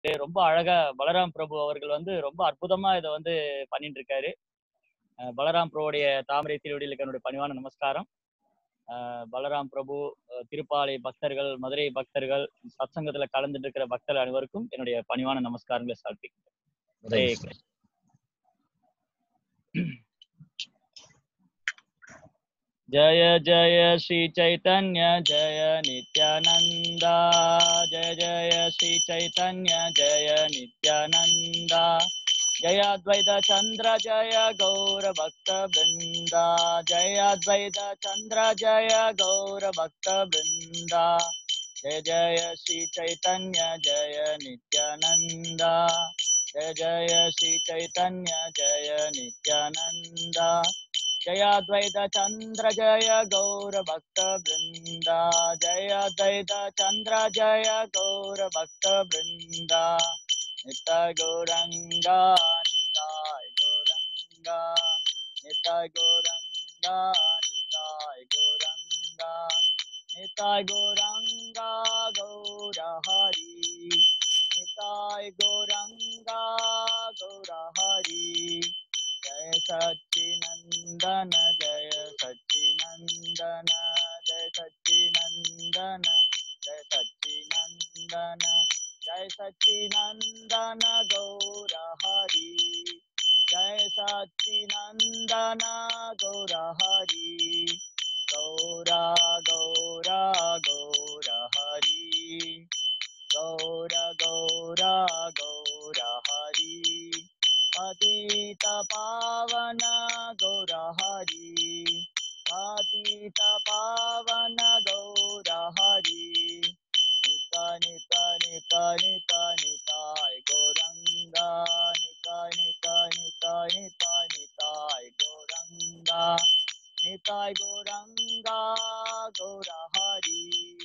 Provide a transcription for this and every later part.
ரொம்ப அழகா பலராம் பிரபு அவர்கள் வந்து ரொம்ப அற்புதமா இதை வந்து பண்ணிட்டு இருக்காரு அஹ் பலராம் பிரபுடைய தாமரை திருவடிகளுக்கு என்னுடைய பணிவான நமஸ்காரம் அஹ் பலராம் பிரபு அஹ் திருப்பாலை பக்தர்கள் மதுரை பக்தர்கள் சத்சங்கத்துல கலந்துட்டு இருக்கிற பக்தர்கள் அனைவருக்கும் என்னுடைய பணிவான நமஸ்காரங்களை சமர்ப்பிக்கிறேன் ஹரே கிருஷ்ணா. जय जय श्री चैतन्य जय नित्यानंदा जय जय श्री चैतन्य जय नित्यानंदा जय अद्वैत चंद्र जय गौर भक्त वृंदा जय अद्वैत चंद्र जय गौर भक्त वृंदा जय जय श्री चैतन्य जय नित्यानंदा जय जय श्री चैतन्य जय नित्यानंदा जय अद्वैत चंद्र जय गौर भक्त वृंदा जय अद्वैत चंद्र जय गौर भक्त वृंदा निताय गौरंगा निताय गौरंगा निताय गौरंगा निताय गौरंगा निताय गौरंगा गौर हरि निताय गौरंगा गौर हरि जय सच्चिनंदन जय सच्चिनंदन जय सच्चिनंदन जय सच्चिनंदन जय सच्चिनंदन गौर हरि जय सच्चिनंदन गौर हरि गौरा गौरा गौर हरि गौर गौरा गौर हरि पतित पावन गौर हरि पतित पावन गौर हरि नित नित नित नित निताय गौरंगा नित नित नित नित निताय गौरंगा निताय गौरंगा गौर हरि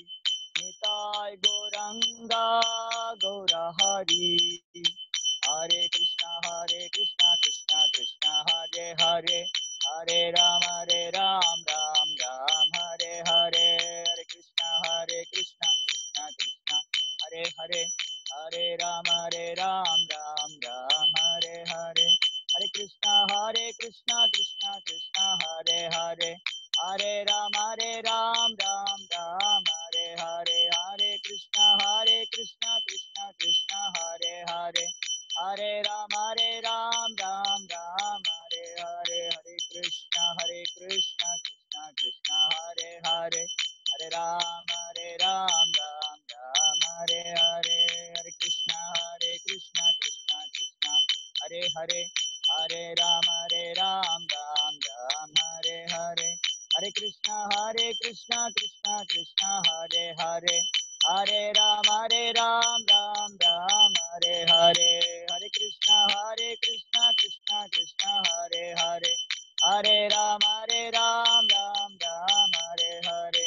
निताय गौरंगा गौर हरि हरे कृष्णा हरे कृष्णा कृष्णा कृष्णा हरे हरे हरे राम हरे राम राम राम हरे हरे हरे कृष्णा हरे कृष्णा कृष्णा कृष्णा हरे हरे हरे राम हरे राम राम राम हरे हरे हरे कृष्णा हरे कृष्णा कृष्णा कृष्णा हरे हरे हरे राम हरे राम राम राम हरे हरे हरे कृष्णा हरे कृष्णा कृष्णा कृष्णा हरे हरे हरे राम हरे राम राम राम हरे हरे हरे कृष्णा हरे कृष्णा कृष्णा कृष्णा हरे हरे हरे राम हरे राम राम राम हरे हरे हरे कृष्णा हरे कृष्णा कृष्णा कृष्णा हरे हरे हरे राम हरे राम राम राम हरे हरे हरे कृष्णा हरे कृष्णा कृष्णा कृष्णा हरे हरे हरे राम हरे राम राम राम हरे हरे हरे कृष्णा हरे कृष्णा कृष्णा कृष्णा हरे हरे हरे राम हरे राम राम राम हरे हरे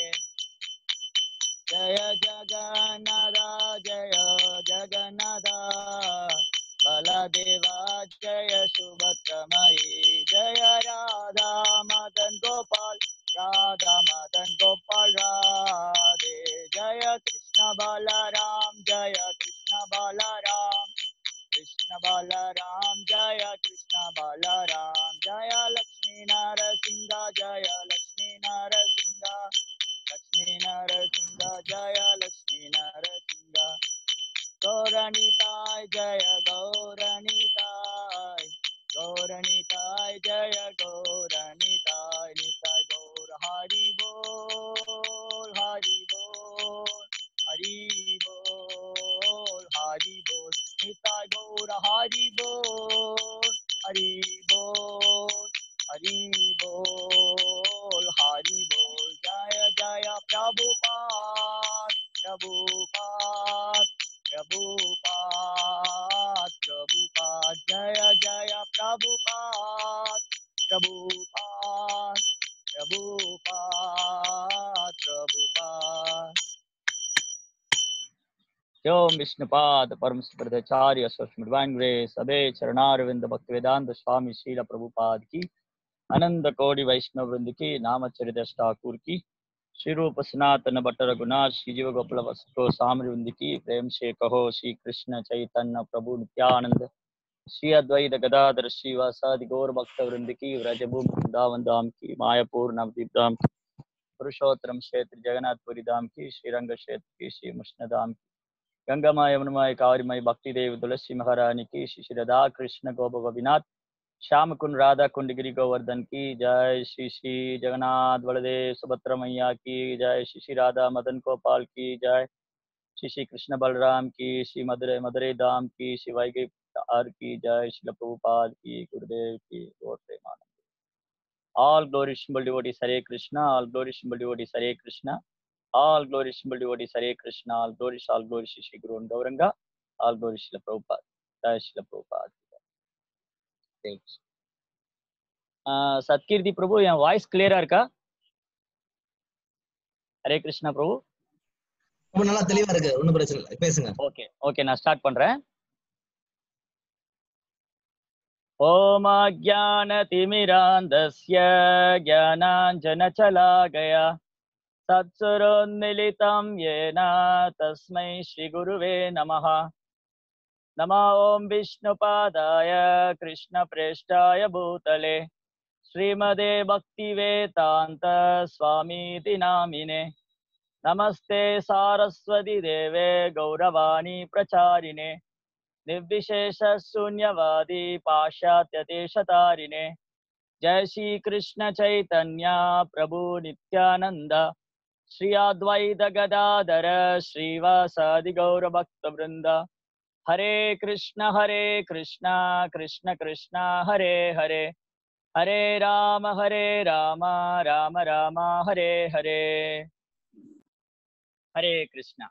जय जगन्नाथ जय जगन्नाथ बलदेवा जय सुभद्रमयी जय राधा मदन गोपाल राधा मदन गोपाल राधे जय कृष्ण बलराम जय कृष्ण बलराम कृष्ण बलराम जय कृष्ण बलराम जय लक्ष्मी नरसिंह जय लक्ष्मी नरसिंह लक्ष्मी नरसिंह जय लक्ष्मी नरसिंह गौरणिताय जय गौरणिताय गौरणिताय जय गौरणिताय निताय गौर हरि बोल हरि बोल हरि बोल हरि बोल निताय गौर हरि बोल हरि बोल हरि बोल हरि बोल जय जय प्रभुपाद प्रभुपाद प्रभुपाद प्रभुपाद जय जय प्रभुपाद प्रभुपाद प्रभुपाद प्रभुपाद ओम विष्णुपाद परम स्मृताचार्य सूक्ष्म डिवाइन ग्रेस अबे चरणारविंद भक्ति वेदांत स्वामी शील प्रभुपाद की अनंत कोटि वैष्णव वृंद की नामचरित ठाकुर की श्री रूप सनातन भट्ट रघुनाथ श्री जीव गोपाल वस्तु सामर वृंद की प्रेम से कहो श्री कृष्ण चैतन्य प्रभु नित्यानंद श्री अद्वैत गदाधर श्रीवासादि गौर भक्त वृंद की व्रजभूमि वृंदावन धाम की मायापुर नवदीप धाम की पुरुषोत्तम क्षेत्र जगन्नाथपुरी धाम की श्रीरंग क्षेत्र की श्री मुष्ण धाम की गंगामा यमुनमाय कावरीमय भक्ति देव तुलसी महारानी की श्री श्री राधा कृष्ण गोप गोपीनाथ श्याम कुंड राधा कुंड गिरी गोवर्धन की जय श्री श्री जगन्नाथ बलदेव सुभद्रा मैया की जय श्री श्री राधा मदन गोपाल की जय श्री श्री कृष्ण बलराम की श्री मधुरे मधुरे धाम की श्री वैगे आर की जय श्री प्रभुपाद की गुरुदेव की Gaur Premanand All glory symbol devotees Hare Krishna, all glory symbol devotees Hare Krishna, all glory symbol devotees Hare Krishna, all glory, all glory Shri Shri Guru and Gauranga, all glory Shri Prabhupada, Jai Shri Prabhupada. Thanks. Uh, Satkirti Prabhu என் voice கிளியரா இருக்கா ஹரே கிருஷ்ணா பிரபு ரொம்ப நல்லா தெளிவா இருக்கு ஒண்ணும் பிரச்சனை இல்லை பேசுங்க ஓகே ஓகே நான் ஸ்டார்ட் பண்றேன் ஓம் அஜானதிமிராந்தஸ்ய ज्ञानाञ्जनचलागया तत्सुरोन्मिलितं येन तस्मै श्रीगुरुवे नमः नमो ॐ विष्णुपादाय कृष्णप्रेष्ठाय भूतले श्रीमदे भक्तिवेदान्त स्वामीति नामिने नमस्ते सारस्वती देवे गौरवाणी प्रचारिणे निर्विशेषशून्यवादी पाश्चात्यदेशतारिणे जय श्री कृष्ण चैतन्य प्रभु नित्यानंद श्री अद्वैत गदाधर श्रीवासादि गौर भक्त वृंद हरे कृष्ण हरे कृष्ण कृष्ण कृष्ण हरे हरे हरे राम हरे राम राम राम हरे हरे ஹரே கிருஷ்ணா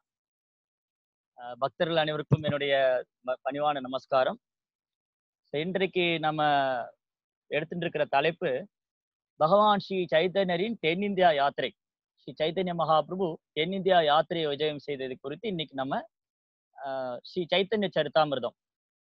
அஹ் பக்தர்கள் அனைவருக்கும் என்னுடைய ம- பணிவான நமஸ்காரம் So, இன்றைக்கு நம்ம எடுத்துட்டு இருக்கிற தலைப்பு பகவான் ஸ்ரீ சைத்தன்யரின் தென்னிந்தியா யாத்திரை ஸ்ரீ சைத்தன்ய மகாபிரபு தென்னிந்தியா யாத்திரையை விஜயம் செய்தது குறித்து இன்னைக்கு நம்ம அஹ், ஸ்ரீ சைத்தன்ய சரிதாமிர்தம்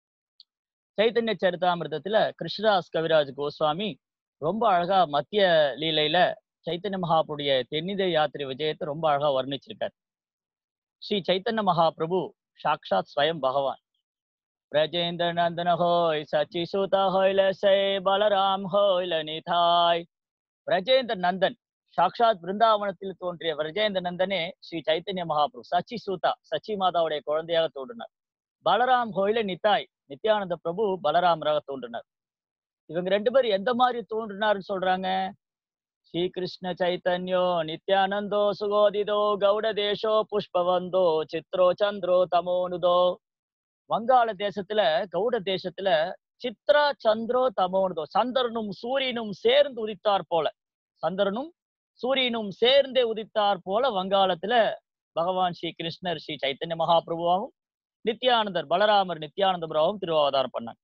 சைத்தன்ய சரிதாமிர்தத்துல கிருஷ்ணதாஸ் கவிராஜ் கோஸ்வாமி ரொம்ப அழகா மத்திய லீலையில சைத்தன்ய மகாபுடைய தென்னிந்திய யாத்திரை விஜயத்தை ரொம்ப அழகா வர்ணிச்சிருக்கார் ஸ்ரீ சைத்தன்ய மகாபிரபு சாக்ஷாத் ஸ்வயம் பகவான் பிரஜேந்திர நந்தன ஹோய் சச்சி சுதா ஹோய்ல சே பலராம் ஹோய்ல நிதாய் பிரஜேந்திர நந்தன் சாக்ஷாத் பிருந்தாவனத்தில் தோன்றிய பிரஜேந்திர நந்தனே ஸ்ரீ சைத்தன்ய மகாபிரபு சச்சி சூதா சச்சி மாதாவுடைய குழந்தையாக தோன்றினார் பலராம் ஹோயில நித்தாய் நித்யானந்த பிரபு பலராமராக தோன்றினார் இவங்க ரெண்டு பேரும் எந்த மாதிரி தோன்றினார்னு சொல்றாங்க ஸ்ரீ கிருஷ்ண சைத்தன்யோ நித்யானந்தோ சுகோதிதோ கௌட தேசோ புஷ்பவந்தோ சித்ரோ சந்திரோ தமோனுதோ வங்காள தேசத்துல கௌட தேசத்துல சித்ரா சந்திரோ தமோனுதோ சந்திரனும் சூரியனும் சேர்ந்து உதித்தார் போல சந்திரனும் சூரியனும் சேர்ந்தே உதித்தார் போல வங்காளத்துல பகவான் ஸ்ரீ கிருஷ்ணர் ஸ்ரீ சைத்தன்ய மகாபிரபுவாகவும் நித்யானந்தர் பலராமர் நித்யானந்த பிரபுவும் திருவாவதாரம் பண்ணாங்க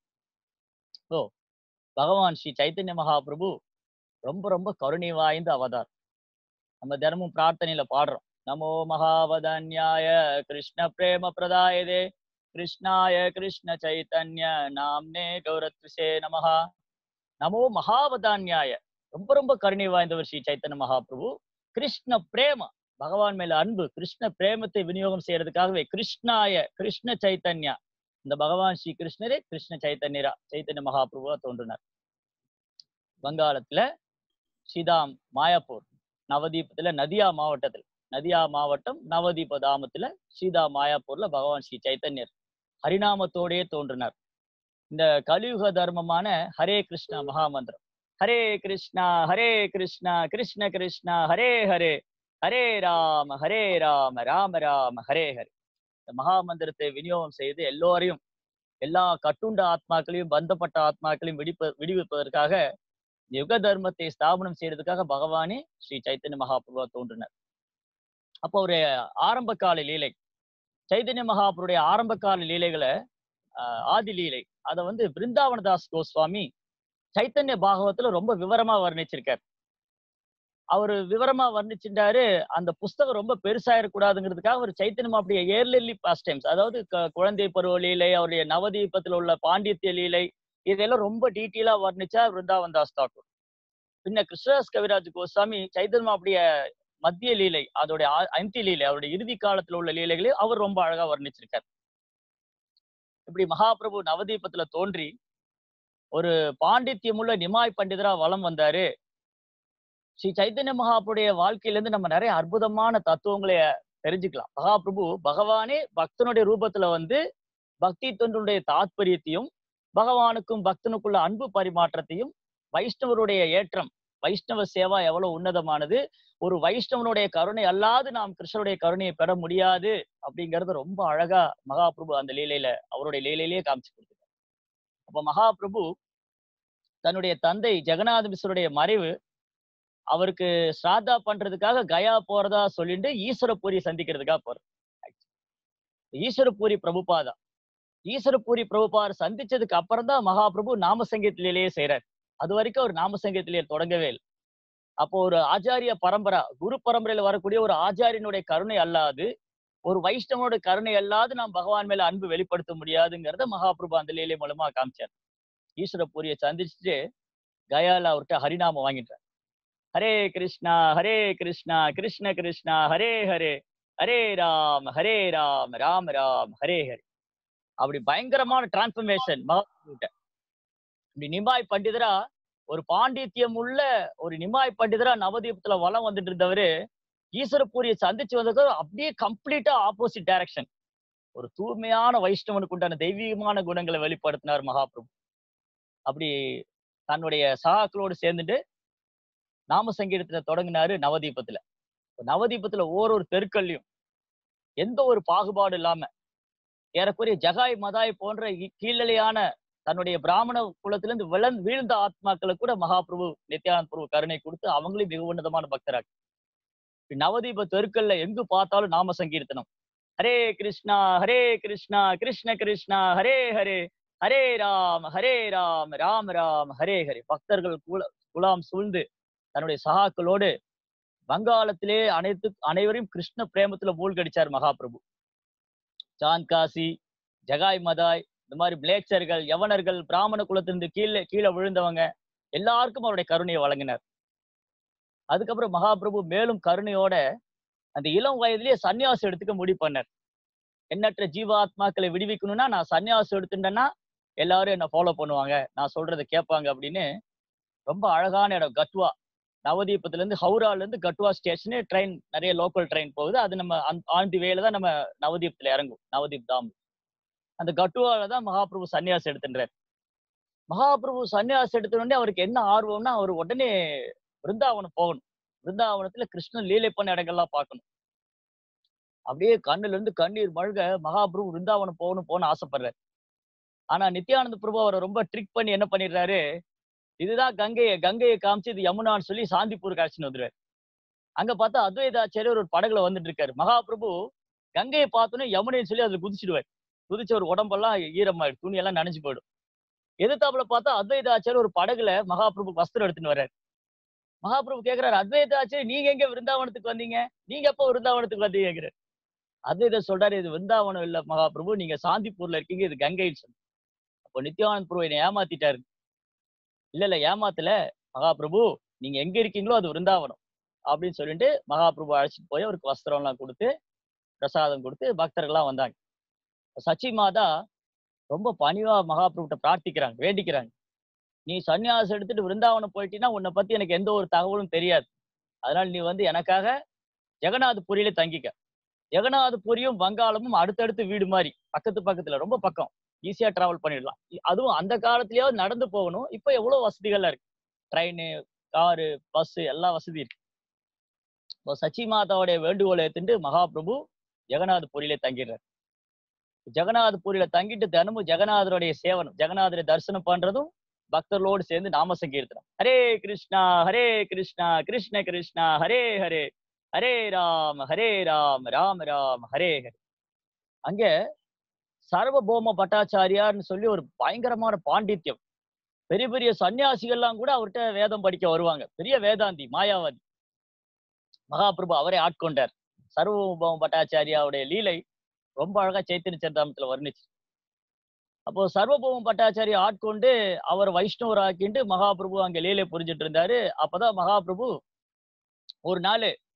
ஓ பகவான் ஸ்ரீ சைத்தன்ய மகாபிரபு ரொம்ப ரொம்ப கருணை வாய்ந்த அவதார் நம்ம தினமும் பிரார்த்தனையில பாடுறோம் நமோ மகாவதன்யாய கிருஷ்ண பிரேம பிரதாயதே கிருஷ்ணாய கிருஷ்ண சைத்தன்ய நாம்னே கௌரத்விசே நமஹா நமோ மகாவதான்யாய ரொம்ப ரொம்ப கருணை வாய்ந்தவர் ஸ்ரீ சைத்தன்ய மகாபிரபு கிருஷ்ண பிரேம பகவான் மேல அன்பு கிருஷ்ண பிரேமத்தை விநியோகம் செய்யறதுக்காகவே கிருஷ்ணாய கிருஷ்ண சைத்தன்யா இந்த பகவான் ஸ்ரீ கிருஷ்ணரே கிருஷ்ண சைத்தன்யரா சைத்தன்ய மகாபிரபுவா தோன்றினார் வங்காளத்துல ஸ்ரீதாம் மாயாப்பூர் நவதீபத்துல நதியா மாவட்டத்தில் நதியா மாவட்டம் நவதீப தாமத்துல ஸ்ரீதா மாயாப்பூர்ல பகவான் ஸ்ரீ சைத்தன்யர் ஹரிநாமத்தோடே தோன்றினார் இந்த கலியுக தர்மமான ஹரே கிருஷ்ணா மகாமந்திரம் ஹரே கிருஷ்ணா ஹரே கிருஷ்ணா கிருஷ்ண கிருஷ்ணா ஹரே ஹரே ஹரே ராம ஹரே ராம ராம ராம ஹரே ஹரே இந்த மகாமந்திரத்தை விநியோகம் செய்து எல்லோரையும் எல்லா கட்டுண்ட ஆத்மாக்களையும் பந்தப்பட்ட ஆத்மாக்களையும் விடிப்ப விடுவிப்பதற்காக யுக தர்மத்தை ஸ்தாபனம் செய்யறதுக்காக பகவானே ஸ்ரீ சைத்தன்ய மகாபிரபுவா தோன்றினார் அப்போ ஒரு ஆரம்ப கால லீலை சைத்தன்ய மகாபுருடைய ஆரம்ப கால லீலைகளை ஆஹ், ஆதி லீலை அதை வந்து பிருந்தாவனதாஸ் கோஸ்வாமி சைத்தன்ய பாகவத்துல ரொம்ப விவரமா வர்ணிச்சிருக்கார் அவர் விவரமா வர்ணிச்சிருந்தாரு அந்த புஸ்தகம் ரொம்ப பெருசாயிடக்கூடாதுங்கிறதுக்காக ஒரு சைத்தன்யம் அப்படியே ஏர்லி பாஸ்ட் டைம்ஸ் அதாவது க- குழந்தை பருவ லீலை அவருடைய நவதீபத்தில் உள்ள பாண்டித்ய லீலை இதெல்லாம் ரொம்ப டீட்டெயிலா வர்ணிச்சா விருந்தாவன் தாஸ் தாக்கூர் பின்ன கிருஷ்ணதாஸ் கவிராஜ் கோஸ்வாமி சைத்தன்யம் அப்படிய மத்திய லீலை அதோடைய ஆ- அந்தி லீலை அவருடைய இறுதி காலத்துல உள்ள லீலைகளை அவர் ரொம்ப அழகா வர்ணிச்சிருக்கார் இப்படி மகாபிரபு நவதீபத்துல தோன்றி ஒரு பாண்டித்யமுள்ள நிமாய் பண்டிதரா வலம் வந்தாரு ஸ்ரீ சைத்தன்ய மகாபுடைய வாழ்க்கையில இருந்து நம்ம நிறைய அற்புதமான தத்துவங்களை தெரிஞ்சுக்கலாம் மகாபிரபு பகவானே பக்தனுடைய ரூபத்துல வந்து பக்தி தொண்டுடைய தாத்பரியத்தையும் பகவானுக்கும் பக்தனுக்குள்ள அன்பு பரிமாற்றத்தையும் வைஷ்ணவருடைய ஏற்றம் வைஷ்ணவ சேவா எவ்வளவு உன்னதமானது ஒரு வைஷ்ணவனுடைய கருணை அல்லாது நாம் கிருஷ்ணருடைய கருணையை பெற முடியாது அப்படிங்கறது ரொம்ப அழகா மகாபிரபு அந்த லீலையில அவருடைய லீலையிலேயே காமிச்சு கொடுத்துருக்காரு அப்ப மகாபிரபு தன்னுடைய தந்தை ஜெகநாத மிஸ்ருடைய மறைவு அவருக்கு ஸ்ராத்தா பண்றதுக்காக கயா போறதா சொல்லிட்டு ஈஸ்வரபூரி சந்திக்கிறதுக்காக போறார் ஈஸ்வரபூரி பிரபுபாதா ஈஸ்வரபூரி பிரபுபார் சந்திச்சதுக்கு அப்புறம் தான் மகாபிரபு நாம சங்கீதத்திலேயே செய்யறார் அது வரைக்கும் அவர் நாம சங்கீதத்திலேயே தொடங்கவே இல்லை அப்போ ஒரு ஆச்சாரிய பரம்பரா குரு பரம்பரையில வரக்கூடிய ஒரு ஆச்சாரியனுடைய கருணை அல்லாது ஒரு வைஷ்ணவனோட கருணை அல்லாது நாம் பகவான் மேல அன்பு வெளிப்படுத்த முடியாதுங்கிறத மகாபிரபு அந்த லீலை மூலமா காமிச்சார் ஈஸ்வரபூரியை சந்திச்சுட்டு கயால அவர்கிட்ட ஹரிநாமம் வாங்கிட்டார் ஹரே கிருஷ்ணா ஹரே கிருஷ்ணா கிருஷ்ண கிருஷ்ணா ஹரே ஹரே ஹரே ராம் ஹரே ராம் ராம் ராம் ஹரே ஹரே அப்படி பயங்கரமான டிரான்ஸ்பர்மேஷன் மகாபிரபுட்ட இப்படி நிமாய் பண்டிதரா ஒரு பாண்டித்யம் உள்ள ஒரு நிமாய் பண்டிதரா நவதீபத்துல வலம் வந்துட்டு இருந்தவரு ஈஸ்வரபூரியை சந்திச்சு வந்தது அப்படியே கம்ப்ளீட்டா ஆப்போசிட் டைரக்ஷன் ஒரு தூய்மையான வைஷ்ணவனுக்கு உண்டான தெய்வீகமான குணங்களை வெளிப்படுத்தினார் மகாபிரபு அப்படி தன்னுடைய சகாக்களோடு சேர்ந்துட்டு நாம சங்கீதத்துல தொடங்கினாரு நவதீபத்துல இப்ப நவதீபத்துல ஓரொரு தெருக்கள்லயும் எந்த ஒரு பாகுபாடு இல்லாம ஏறக்குறைய ஜகாய் மதாய் போன்ற இ- கீழ்நிலையான தன்னுடைய பிராமண குலத்திலிருந்து விளந் வீழ்ந்த ஆத்மாக்களுக்கு கூட மகாபிரபு நித்யானந்த பிரபு கருணை கொடுத்து அவங்களையும் மிக உன்னதமான பக்தராக நவதீப தெருக்கள்ல எங்கு பார்த்தாலும் நாம சங்கீர்த்தனம் ஹரே கிருஷ்ணா ஹரே கிருஷ்ணா கிருஷ்ண கிருஷ்ணா ஹரே ஹரே ஹரே ராம் ஹரே ராம் ராம் ராம் ஹரே ஹரே பக்தர்கள் குல குலாம் சூழ்ந்து தன்னுடைய சகாக்களோடு வங்காளத்திலே அனைத்து அனைவரையும் கிருஷ்ண பிரேமத்துல மூழ்கடிச்சார் மகாபிரபு சாந்த்காசி ஜகாய் மதாய் இந்த மாதிரி பிளேச்சர்கள் யவனர்கள் பிராமண குலத்திலிருந்து கீழே கீழே விழுந்தவங்க எல்லாருக்கும் அவருடைய கருணையை வழங்கினார் அதுக்கப்புறம் மகாபிரபு மேலும் கருணையோட அந்த இளம் வயதிலேயே சன்னியாசம் எடுத்துக்க முடிவு பண்ணார் எண்ணற்ற ஜீவாத்மாக்களை விடுவிக்கணும்னா நான் சன்னியாசம் எடுத்துட்டேன்னா எல்லாரும் என்ன ஃபாலோ பண்ணுவாங்க நான் சொல்றதை கேட்பாங்க அப்படின்னு ரொம்ப அழகான இடம் கட்வா நவதீபத்துல இருந்து ஹவுரால இருந்து கட்வா ஸ்டேஷனு ட்ரெயின் நிறைய லோக்கல் ட்ரெயின் போகுது அது நம்ம ஆன் தி வேல தான் நம்ம நவதீப்ல இறங்கும் நவதீப் தாம் அந்த கட்டுவால தான் மகாபிரபு சன்னியாசம் எடுத்துன்றார் மகாபிரபு சன்னியாசம் எடுத்த உடனே அவருக்கு என்ன ஆர்வம்னா அவர் உடனே பிருந்தாவனம் போகணும் பிருந்தாவனத்துல கிருஷ்ணன் லீலை பண்ண இடங்கள்லாம் பார்க்கணும் அப்படியே கண்ணுல இருந்து கண்ணீர் மழுக மகாபிரபு பிருந்தாவனம் போகணும் போகணும்னு ஆசைப்படுறாரு ஆனா நித்யானந்த பிரபு அவரை ரொம்ப ட்ரிக் பண்ணி என்ன பண்ணிடுறாரு இதுதான் கங்கையை கங்கையை காமிச்சு இது யமுனான்னு சொல்லி சாந்திப்பூர் காட்சின்னு வந்துருவாரு அங்க பார்த்தா அத்வைதாச்சாரியர் ஒரு படகுல வந்துட்டு இருக்காரு மகாபிரபு கங்கையை பார்த்தோன்னே யமுனைன்னு சொல்லி அதுல குதிச்சிடுவார் குதிச்ச ஒரு உடம்பெல்லாம் ஈரமாயிடும் துணி எல்லாம் நனைஞ்சு போயிடும் எதிர்த்தாப்புல பார்த்தா அத்வைதாச்சாரியர் ஒரு படகுல மகாபிரபு வஸ்திரம் எடுத்துன்னு வர்றாரு மகாபிரபு கேக்குறாரு அத்வைதாச்சாரி நீங்க எங்க விருந்தாவனத்துக்கு வந்தீங்க நீங்க எப்போ விருந்தாவனத்துக்கு வந்தீங்க கேக்குறாரு அத்வைத சொல்றாரு இது விருந்தாவனம் இல்ல மகாபிரபு நீங்க சாந்திப்பூர்ல இருக்கீங்க இது கங்கைன்னு சொல்லி அப்போ நித்யானந்த் பிரபு என்னை ஏமாத்திட்டாரு இல்ல இல்ல ஏமாத்தல மகாபிரபு நீங்க எங்க இருக்கீங்களோ அது விருந்தாவனம் அப்படின்னு சொல்லிட்டு மகாபிரபு அழைச்சிட்டு போய் அவருக்கு வஸ்திரம் எல்லாம் கொடுத்து பிரசாதம் கொடுத்து பக்தர்கள்லாம் வந்தாங்க சச்சி மாதா ரொம்ப பணிவா மகாபிரபுட்ட பிரார்த்திக்கிறாங்க வேண்டிக்கிறாங்க நீ சன்னியாசம் எடுத்துட்டு விருந்தாவனம் போயிட்டீன்னா உன்னை பத்தி எனக்கு எந்த ஒரு தகவலும் தெரியாது அதனால நீ வந்து எனக்காக ஜெகநாதபுரியில தங்கிக்க ஜெகநாதபுரியும் வங்காளமும் அடுத்தடுத்து வீடு மாதிரி பக்கத்து பக்கத்துல ரொம்ப பக்கம் ஈஸியா டிராவல் பண்ணிடலாம் இ- அதுவும் அந்த காலத்துலயாவது நடந்து போகணும் இப்ப எவ்வளவு வசதிகள்லாம் இருக்கு ட்ரெயின் காரு பஸ் எல்லா வசதி இருக்கு இப்போ சச்சி மாதாவுடைய வேண்டுகோளை ஏத்துட்டு மகாபிரபு ஜெகநாதபுரியில தங்கிடுறாரு ஜெகநாதபுரியில தங்கிட்டு தினமும் ஜெகநாதருடைய சேவனம் ஜெகநாதரை தரிசனம் பண்றதும் பக்தர்களோடு சேர்ந்து நாம சங்கீர்த்தனம் ஹரே கிருஷ்ணா ஹரே கிருஷ்ணா கிருஷ்ண கிருஷ்ணா ஹரே ஹரே ஹரே ராம் ஹரே ராம் ராம் ராம் ஹரே ஹரே அங்க சர்வபௌம பட்டாச்சாரியார்னு சொல்லி ஒரு பயங்கரமான பாண்டித்யம் பெரிய பெரிய சன்னியாசிகள்லாம் கூட அவர்கிட்ட வேதம் படிக்க வருவாங்க பெரிய வேதாந்தி மாயாவாதி மகாபிரபு அவரை ஆட்கொண்டார் சர்வபௌம பட்டாச்சாரியாவுடைய லீலை ரொம்ப அழகா சைத்தன்ய சரிதாமத்துல வர்ணிச்சு அப்போ சர்வபௌம பட்டாச்சாரியை ஆட்கொண்டு அவர் வைஷ்ணவர் ஆக்கிண்டு மகாபிரபு அங்க லீலை புரிஞ்சிட்டு இருந்தாரு அப்பதான் மகாபிரபு ஒரு நாள்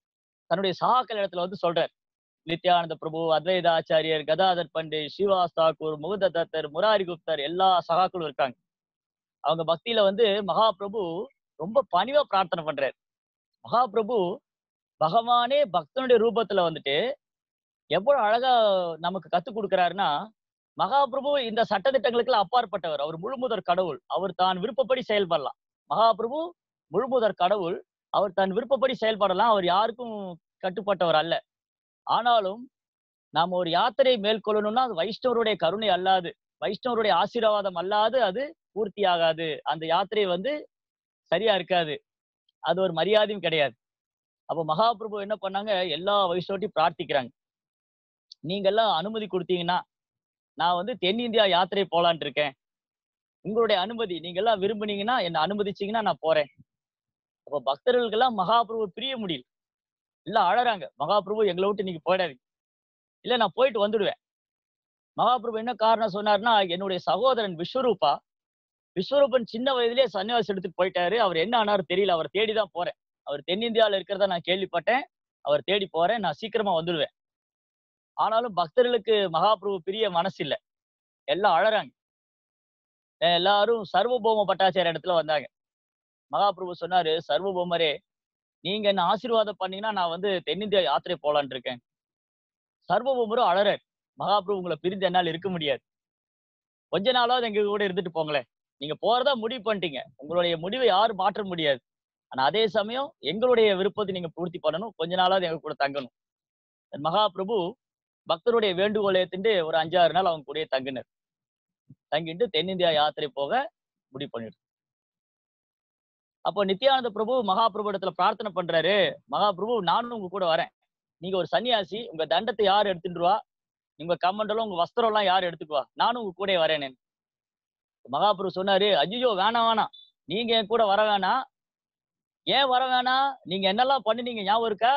தன்னுடைய சகாக்கள் இடத்துல வந்து சொல்றார் நித்யானந்த பிரபு அத்வைத ஆச்சாரியர் கதாதர் பண்டிட் ஸ்ரீவாஸ் தாக்கூர் முகுந்த தத்தர் முராரி குப்தர் எல்லா சகாக்களும் இருக்காங்க அவங்க பக்தியில வந்து மகாபிரபு ரொம்ப பணிவா பிரார்த்தனை பண்றாரு மகாபிரபு பகவானே பக்தனுடைய ரூபத்துல வந்துட்டு எவ்வளவு அழகா நமக்கு கத்து கொடுக்கிறாருன்னா மகாபிரபு இந்த சட்டதிட்டங்களுக்கெல்லாம் அப்பாற்பட்டவர் அவர் முழுமுதற் கடவுள் அவர் தான் விருப்பப்படி செயல்படலாம் மகாபிரபு முழுமுதற் கடவுள் அவர் தன் விருப்பப்படி செயல்படலாம் அவர் யாருக்கும் கட்டுப்பட்டவர் அல்ல ஆனாலும் நாம் ஒரு யாத்திரை மேற்கொள்ளணும்னா அது வைஷ்ணவருடைய கருணை அல்லாது வைஷ்ணவருடைய ஆசீர்வாதம் அல்லாது அது பூர்த்தி ஆகாது அந்த யாத்திரை வந்து சரியா இருக்காது அது ஒரு மரியாதையும் கிடையாது அப்போ மகாபிரபு என்ன பண்ணாங்க எல்லா வைஷ்ணவட்டையும் பிரார்த்திக்கிறாங்க நீங்க எல்லாம் அனுமதி கொடுத்தீங்கன்னா நான் வந்து தென்னிந்தியா யாத்திரை போலான் இருக்கேன் உங்களுடைய அனுமதி நீங்க எல்லாம் விரும்புனீங்கன்னா என்ன அனுமதிச்சீங்கன்னா நான் போறேன் அப்போ பக்தர்களுக்கெல்லாம் மகாபிரபு பிரிய முடியல எல்லாம் அழறாங்க மகாபிரபு எங்களை விட்டு நீங்க போயிடாதீங்க இல்ல நான் போயிட்டு வந்துடுவேன் மகாபிரபு என்ன காரணம் சொன்னார்னா என்னுடைய சகோதரன் விஸ்வரூபா விஸ்வரூபன் சின்ன வயதிலே சன்னியாசி எடுத்துட்டு போயிட்டாரு அவர் என்ன ஆனாரு தெரியல அவர் தேடி தான் போறேன் அவர் தென்னிந்தியாவில் இருக்கிறதா நான் கேள்விப்பட்டேன் அவர் தேடி போறேன் நான் சீக்கிரமா வந்துடுவேன் ஆனாலும் பக்தர்களுக்கு மகாபிரபு பிரிய மனசு இல்ல எல்லாம் அழறாங்க எல்லாரும் சர்வபௌம பட்டாச்சாரிய இடத்துல வந்தாங்க மகாபிரபு சொன்னாரு சர்வபௌமரே நீங்க என்ன ஆசீர்வாதம் பண்ணீங்கன்னா நான் வந்து தென்னிந்தியா யாத்திரை போலான் இருக்கேன் சர்வபௌமரும் அழறார் மகாபிரபு உங்களை பிரிந்து என்னால் இருக்க முடியாது கொஞ்ச நாளாவது எங்க கூட இருந்துட்டு போங்களேன் நீங்க போறதா முடிவு பண்ணிட்டீங்க உங்களுடைய முடிவை யாரும் மாற்ற முடியாது ஆனா அதே சமயம் எங்களுடைய விருப்பத்தை நீங்க பூர்த்தி பண்ணணும் கொஞ்ச நாளாவது எங்க கூட தங்கணும் மகாபிரபு பக்தருடைய வேண்டுகோளை ஏத்துட்டு ஒரு அஞ்சாறு நாள் அவங்க கூடயே தங்கினர் தங்கிட்டு தென்னிந்தியா யாத்திரை போக முடிவு பண்ணிடு அப்போ நித்யானந்த பிரபு மகாபிரபு இடத்துல பிரார்த்தனை பண்றாரு மகாபிரபு நானும் உங்க கூட வரேன் நீங்க ஒரு சன்னியாசி உங்க தண்டத்தை யார் எடுத்துட்டுருவா உங்க கம்மண்டலம் உங்க வஸ்திரம் எல்லாம் யார் எடுத்துக்குவா நானும் உங்க கூட வரேன் மகாபிரபு சொன்னாரு ஐயோ வேணாம் வேணாம் நீங்க என் கூட வர வேணாம் ஏன் வர வேணாம் நீங்க என்னெல்லாம் பண்ணினீங்க ஞாபகம் இருக்கா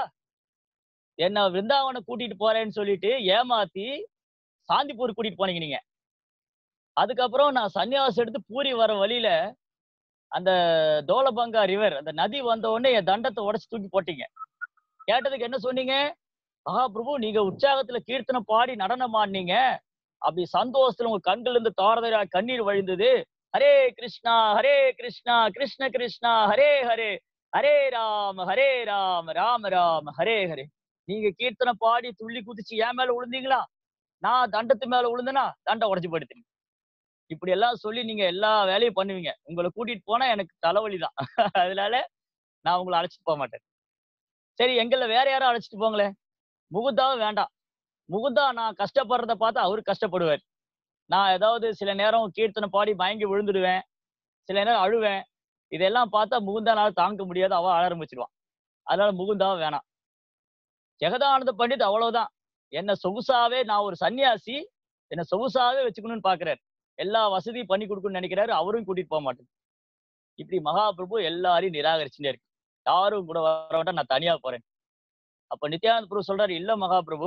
என்ன விருந்தாவனை கூட்டிட்டு போறேன்னு சொல்லிட்டு ஏமாத்தி சாந்திப்பூர் கூட்டிட்டு போனீங்க நீங்க அதுக்கப்புறம் நான் சன்னியாசம் எடுத்து பூரி வர வழியில அந்த தோலபங்கா ரிவர் அந்த நதி வந்த உடனே என் தண்டத்தை உடச்சு தூக்கி போட்டீங்க கேட்டதுக்கு என்ன சொன்னீங்க மகாபிரபு நீங்க உற்சாகத்துல கீர்த்தனை பாடி நடனம் ஆடினீங்க அப்படி சந்தோஷத்துல உங்க கண்கள் இருந்து தாரதரா கண்ணீர் வழிந்தது ஹரே கிருஷ்ணா ஹரே கிருஷ்ணா கிருஷ்ண கிருஷ்ணா ஹரே ஹரே ஹரே ராம ஹரே ராம ராம ராம ஹரே ஹரே நீங்க கீர்த்தனை பாடி துள்ளி குதிச்சு என் மேல விழுந்தீங்களா நான் தண்டத்து மேல விழுந்தேனா தண்டை உடச்சு படுத்தீங்க இப்படி எல்லாம் சொல்லி நீங்க எல்லா வேலையும் பண்ணுவீங்க உங்களை கூட்டிட்டு போனா எனக்கு தலைவலி தான் அதனால நான் உங்களை அழைச்சிட்டு போக மாட்டேன் சரி எங்களை வேற யாரும் அழைச்சிட்டு போங்களேன் முகுந்தாவும் வேண்டாம் முகுந்தா நான் கஷ்டப்படுறத பார்த்து அவரு கஷ்டப்படுவார் நான் ஏதாவது சில நேரம் கீர்த்தனை பாடி பயங்கி விழுந்துடுவேன் சில நேரம் அழுவேன் இதெல்லாம் பார்த்தா முகுந்தானால தாங்க முடியாது அவ அழ ஆரம்பிச்சிருவான் அதனால முகுந்தாவும் வேணாம் ஜெகதானந்த பண்டித் அவ்வளவுதான் என்ன சொகுசாவே நான் ஒரு சன்னியாசி என்ன சொகுசாவே வச்சுக்கணும்னு பாக்குறாரு எல்லா வசதியும் பண்ணி கொடுக்கணும்னு நினைக்கிறாரு அவரும் கூட்டிட்டு போக மாட்டேன் இப்படி மகாபிரபு எல்லாரையும் நிராகரிச்சுட்டே இருக்கு யாரும் கூட வர வேண்டாம் நான் தனியா போறேன் அப்ப நித்யானந்த பிரபு சொல்றாரு இல்ல மகாபிரபு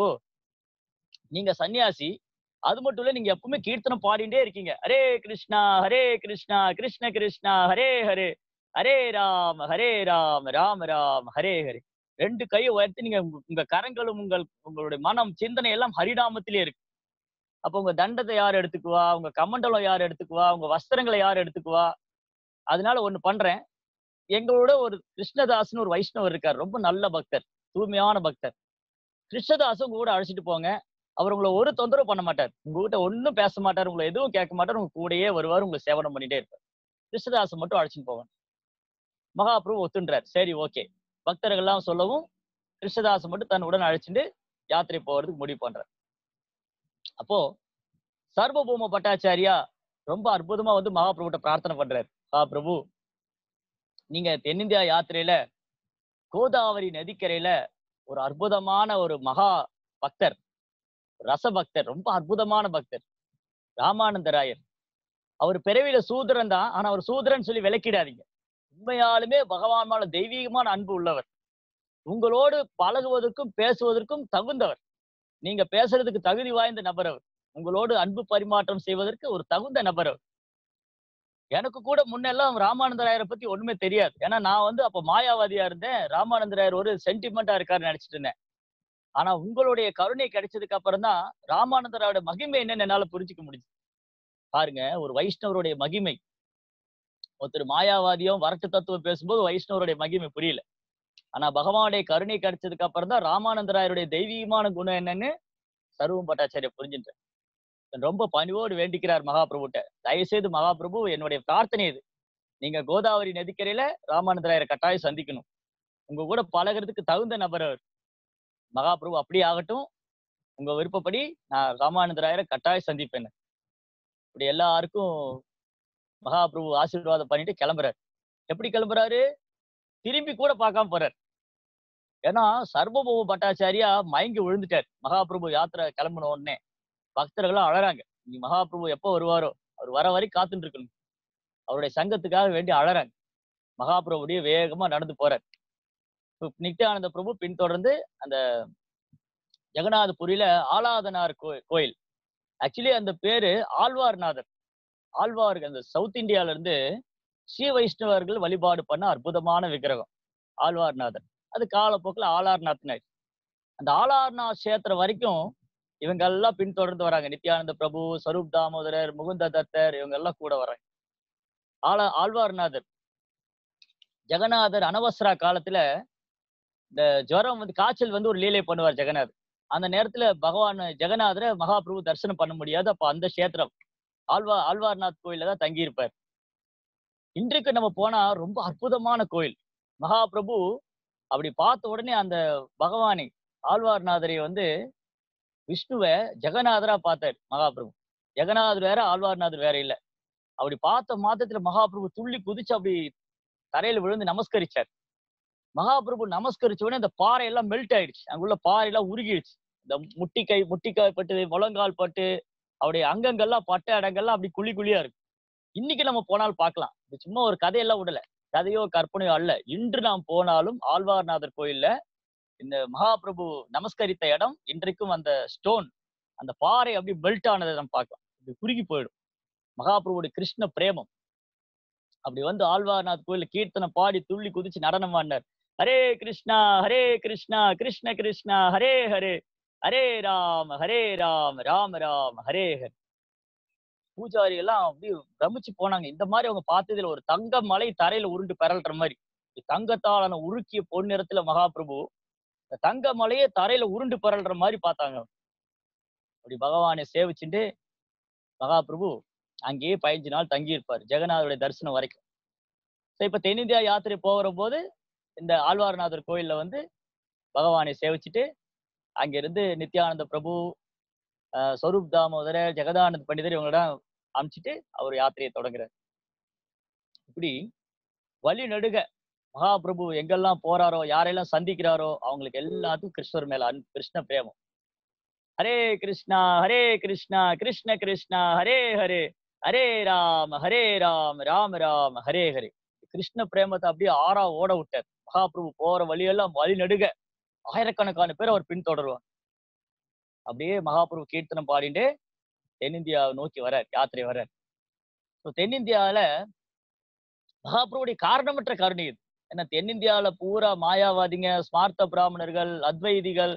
நீங்க சன்னியாசி அது மட்டும் இல்ல நீங்க எப்பவுமே கீர்த்தனம் பாடிட்டே இருக்கீங்க ஹரே கிருஷ்ணா ஹரே கிருஷ்ணா கிருஷ்ண கிருஷ்ணா ஹரே ஹரே ஹரே ராம ஹரே ராம ராம ராம ஹரே ஹரே ரெண்டு கையை உயர்த்தி நீங்க உங்க- உங்க கரங்களும் உங்கள் உங்களுடைய மனம் சிந்தனை எல்லாம் ஹரிநாமத்திலே இருக்கு அப்ப உங்க தண்டத்தை யார் எடுத்துக்குவா உங்க கமண்டலம் யார் எடுத்துக்குவா உங்க வஸ்திரங்களை யார் எடுத்துக்குவா அதனால ஒண்ணு பண்றேன் எங்களோட ஒரு கிருஷ்ணதாஸ்னு ஒரு வைஷ்ணவர் இருக்கார் ரொம்ப நல்ல பக்தர் தூய்மையான பக்தர் கிருஷ்ணதாஸ் உங்க கூட அழைச்சிட்டு போங்க அவர் உங்களை ஒரு தொந்தரவு பண்ண மாட்டார் உங்ககிட்ட ஒன்றும் பேச மாட்டார் உங்களை எதுவும் கேட்க மாட்டார் உங்க கூடயே வருவார் உங்களை சேவனம் பண்ணிட்டே இருப்பார் கிருஷ்ணதாசை மட்டும் அழைச்சிட்டு போவாங்க மகாபிரபு ஒத்துன்றார் சரி ஓகே பக்தர்கள்லாம் சொல்லவும் கிருஷ்ணதாசை மட்டும் தன் உடன் அழைச்சிட்டு யாத்திரை போறதுக்கு முடிவு பண்றார் அப்போ சர்வபூம பட்டாச்சாரியா ரொம்ப அற்புதமா வந்து மகாபிரபுட்ட பிரார்த்தனை பண்றாரு மகாபிரபு நீங்க தென்னிந்தியா யாத்திரையில கோதாவரி நதிக்கரையில ஒரு அற்புதமான ஒரு மகா பக்தர் ரச பக்தர் ரொம்ப அற்புதமான பக்தர் ராமானந்தராயர் அவர் பிறவியில சூத்திரன் தான் ஆனா அவர் சூத்திரன் சொல்லி விளக்கிடாதீங்க உண்மையாலுமே பகவான் மேல தெய்வீகமான அன்பு உள்ளவர் உங்களோடு பழகுவதற்கும் பேசுவதற்கும் தகுந்தவர் நீங்க பேசுறதுக்கு தகுதி வாய்ந்த நபர் அவர் உங்களோடு அன்பு பரிமாற்றம் செய்வதற்கு ஒரு தகுந்த நபர் அவர் எனக்கு கூட முன்னெல்லாம் ராமானந்தராயரை பத்தி ஒண்ணுமே தெரியாது ஏன்னா நான் வந்து அப்ப மாயாவாதியா இருந்தேன் ராமானந்தராயர் ஒரு சென்டிமெண்டா இருக்காருன்னு நினைச்சிட்டு இருந்தேன் ஆனா உங்களுடைய கருணை கிடைச்சதுக்கு அப்புறம் தான் ராமானந்தராயோட மகிமை என்னன்னு என்னால புரிஞ்சுக்க முடிஞ்சு பாருங்க ஒரு வைஷ்ணவருடைய மகிமை ஒருத்தர் மாயாவாதியும் வரட்டு தத்துவம் பேசும்போது வைஷ்ணவருடைய மகிமை புரியல ஆனா பகவானுடைய கருணை கிடைச்சதுக்கு அப்புறம் தான் ராமானந்தராயருடைய தெய்வீகமான குணம் என்னன்னு சர்வம் பட்டாச்சாரிய புரிஞ்சுட்டேன் ரொம்ப பணிவோடு வேண்டிக்கிறார் மகாபிரபுட்ட தயவுசெய்து மகாபிரபு என்னுடைய பிரார்த்தனை இது நீங்க கோதாவரி நதிக்கரையில ராமானந்தராயரை கட்டாயம் சந்திக்கணும் உங்க கூட பழகிறதுக்கு தகுந்த நபர் அவர் மகாபிரபு அப்படியே ஆகட்டும் உங்க விருப்பப்படி நான் ராமானந்தராயரை கட்டாயம் சந்திப்பேன் இப்படி எல்லாருக்கும் மகாபிரபு ஆசீர்வாதம் பண்ணிட்டு கிளம்புறாரு எப்படி கிளம்புறாரு திரும்பி கூட பார்க்காம போறார் ஏன்னா சர்வபௌம பட்டாச்சாரியா மயங்கி விழுந்துட்டார் மகாபிரபு யாத்திரை கிளம்பின உடனே பக்தர்கள்லாம் அழறாங்க நீ மகாபிரபு எப்போ வருவாரோ அவர் வர வரை காத்துட்டு இருக்கணும் அவருடைய சங்கத்துக்காக வேண்டி அழறாங்க மகாபிரபுடைய வேகமா நடந்து போறார் இப்ப நித்யானந்த பிரபு பின்தொடர்ந்து அந்த ஜெகநாதபுரியில ஆலாதனார் கோ- கோயில் ஆக்சுவலி அந்த பேரு ஆழ்வார்நாதர் ஆழ்வார் அந்த சவுத் இந்தியால இருந்து ஸ்ரீ வைஷ்ணவர்கள் வழிபாடு பண்ண அற்புதமான விக்கிரகம் ஆழ்வார்நாதர் அது காலப்போக்கில் ஆளார்நாத்னார் அந்த ஆளார்நாத் கஷேத்திரம் வரைக்கும் இவங்க எல்லாம் பின்தொடர்ந்து வராங்க நித்யானந்த பிரபு ஸ்வரூப் தாமோதரர் முகுந்த தத்தர் இவங்க எல்லாம் கூட வராங்க ஆள ஆழ்வார்நாதர் ஜெகநாதர் அனவசரா காலத்துல இந்த ஜுரம் வந்து காய்ச்சல் வந்து ஒரு லீலை பண்ணுவார் ஜெகநாதர் அந்த நேரத்துல பகவான் ஜெகநாதரை மகாபிரபு தரிசனம் பண்ண முடியாது அப்ப அந்த கஷேத்திரம் ஆழ்வா ஆழ்வார்நாத் கோயில்ல தான் தங்கியிருப்பார் இன்றைக்கு நம்ம போனா ரொம்ப அற்புதமான கோயில் மகாபிரபு அப்படி பார்த்த உடனே அந்த பகவானை ஆழ்வார்நாதரை வந்து விஷ்ணுவை ஜெகநாதரா பார்த்தார் மகாபிரபு ஜெகநாதர் வேற ஆழ்வார்நாதர் வேற இல்ல அப்படி பார்த்த மாத்திரத்துல மகாபிரபு துள்ளி குதிச்சு அப்படி தரையில விழுந்து நமஸ்கரிச்சார் மகாபிரபு நமஸ்கரிச்ச உடனே அந்த பாறை எல்லாம் மெல்ட் ஆயிடுச்சு அங்குள்ள பாறை எல்லாம் உருகிடுச்சு இந்த முட்டிக்கை முட்டிக்காய் பட்டு முழங்கால் பட்டு அவருடைய அங்கங்கள்லாம் பட்ட இடங்கள்லாம் அப்படி குழி குழியா இருக்கு இன்னைக்கு நம்ம போனால் பார்க்கலாம் இது சும்மா ஒரு கதையெல்லாம் விடல கதையோ கற்பனையோ அல்ல இன்று நாம் போனாலும் ஆழ்வார்நாதர் கோயில்ல இந்த மகாபிரபு நமஸ்கரித்த இடம் இன்றைக்கும் அந்த ஸ்டோன் அந்த பாறை அப்படி பெல்ட் ஆனதை நம்ம பார்க்கலாம் இது குறுகி போயிடும் மகாபிரபுடைய கிருஷ்ண பிரேமம் அப்படி வந்து ஆழ்வார்நாத் கோயில்ல கீர்த்தனை பாடி துள்ளி குதிச்சு நடனம் ஆடினார் ஹரே கிருஷ்ணா ஹரே கிருஷ்ணா கிருஷ்ண கிருஷ்ணா ஹரே ஹரே ஹரே ராம ஹரே ராம ராம ராம ஹரே ஹரே பூஜாரி எல்லாம் அப்படியே பிரமிச்சு போனாங்க இந்த மாதிரி அவங்க பார்த்ததுல ஒரு தங்க மலை தரையில உருண்டு பரல்ற மாதிரி தங்கத்தாலான உருக்கிய பொன்னிறத்துல மகாபிரபு இந்த தங்க மலையே தரையில உருண்டு பரல்ற மாதிரி பார்த்தாங்க அப்படி பகவானை சேவிச்சுட்டு மகாபிரபு அங்கேயே பதினஞ்சு நாள் தங்கியிருப்பார் ஜெகநாதருடைய தரிசனம் வரைக்கும் ஸோ இப்ப தென்னிந்தியா யாத்திரை போகிற போது இந்த ஆழ்வார்நாதர் கோயில்ல வந்து பகவானை சேவிச்சுட்டு அங்கிருந்து நித்யானந்த பிரபு ஆஹ் ஸ்வரூப் தாமோதரர் ஜெகதானந்த் பண்டிதர் இவங்களெல்லாம் அமிச்சிட்டு அவர் யாத்திரையை தொடங்குறார் இப்படி வழி நடுக மகாபிரபு எங்கெல்லாம் போறாரோ யாரெல்லாம் சந்திக்கிறாரோ அவங்களுக்கு எல்லாத்துக்கும் கிருஷ்ணர் மேல அன்பு கிருஷ்ண பிரேமம் ஹரே கிருஷ்ணா ஹரே கிருஷ்ணா கிருஷ்ண கிருஷ்ணா ஹரே ஹரே ஹரே ராம ஹரே ராம் ராம ராம ஹரே ஹரே கிருஷ்ண பிரேமத்தை அப்படியே ஆறா ஓட விட்டார் மகாபிரபு போற வழியெல்லாம் வழி நடுக ஆயிரக்கணக்கான பேர் அவர் பின்தொடருவார் அப்படியே மகாபிரபு கீர்த்தனம் பாடிட்டு தென்னிந்தியாவை நோக்கி வரார் யாத்திரை வரார் ஸோ தென்னிந்தியாவில மகாபிரபுடைய காரணமற்ற கருணை இது ஏன்னா தென்னிந்தியாவில பூரா மாயாவாதிங்க ஸ்மார்த்த பிராமணர்கள் அத்வைதிகள்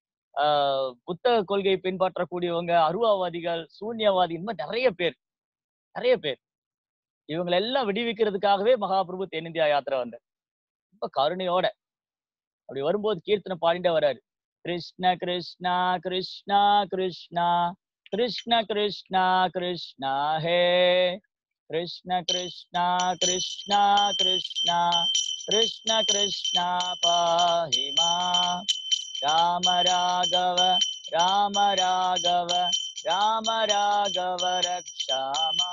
ஆஹ் புத்தக கொள்கையை பின்பற்றக்கூடியவங்க அருவாவாதிகள் சூன்யவாதி இந்த மாதிரி நிறைய பேர் நிறைய பேர் இவங்களை எல்லாம் விடுவிக்கிறதுக்காகவே மகாபிரபு தென்னிந்தியா யாத்திரை வந்தார் ரொம்ப கருணையோட அப்படி வரும்போது கீர்த்தனை பாடிட்டே வர்றாரு கிருஷ்ண கிருஷ்ணா கிருஷ்ணா கிருஷ்ணா கிருஷ்ண கிருஷ்ணா கிருஷ்ணா ஹே கிருஷ்ண கிருஷ்ணா கிருஷ்ணா கிருஷ்ணா கிருஷ்ண கிருஷ்ணா பாஹிமா ராம ராகவ ராம ராகவ ராம ராகவ ரக்ஷாமா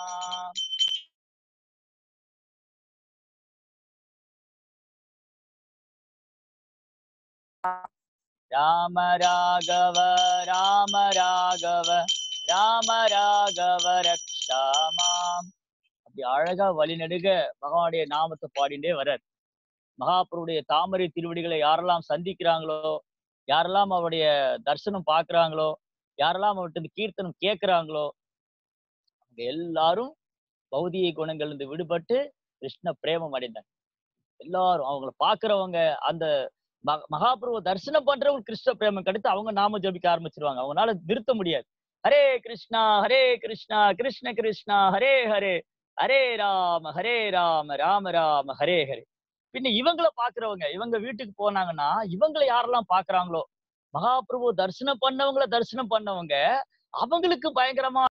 ராம ராகவ ராம ராகவ ராம ராகவ ரக்ஷாமாம் அப்படி அழகா வழிநடுக பகவானுடைய நாமத்தை பாடிண்டே வர்றார் மகாபுருடைய தாமரை திருவடிகளை யாரெல்லாம் சந்திக்கிறாங்களோ யாரெல்லாம் அவருடைய தரிசனம் பார்க்கறாங்களோ யாரெல்லாம் அவர்கிட்ட இந்த கீர்த்தனம் கேட்கறாங்களோ அவங்க எல்லாரும் பௌதிக குணங்கள் இருந்து விடுபட்டு கிருஷ்ண பிரேமம் அடைந்தாங்க எல்லாரும் அவங்கள பாக்குறவங்க அந்த ம- மகாபிரபு தரிசனம் பண்றவங்க கிருஷ்ண பிரேமம் கிடைத்து அவங்க நாம ஜபிக்க ஆரம்பிச்சிருவாங்க அவங்களால நிறுத்த முடியாது ஹரே கிருஷ்ணா ஹரே கிருஷ்ணா கிருஷ்ண கிருஷ்ணா ஹரே ஹரே ஹரே ராம ஹரே ராம ராம ராம ஹரே ஹரே பின்ன இவங்கள பாக்குறவங்க இவங்க வீட்டுக்கு போனாங்கன்னா இவங்களை யாரெல்லாம் பாக்குறாங்களோ மகாபிரபு தரிசனம் பண்ணவங்கள தரிசனம் பண்ணவங்க அவங்களுக்கு பயங்கரமா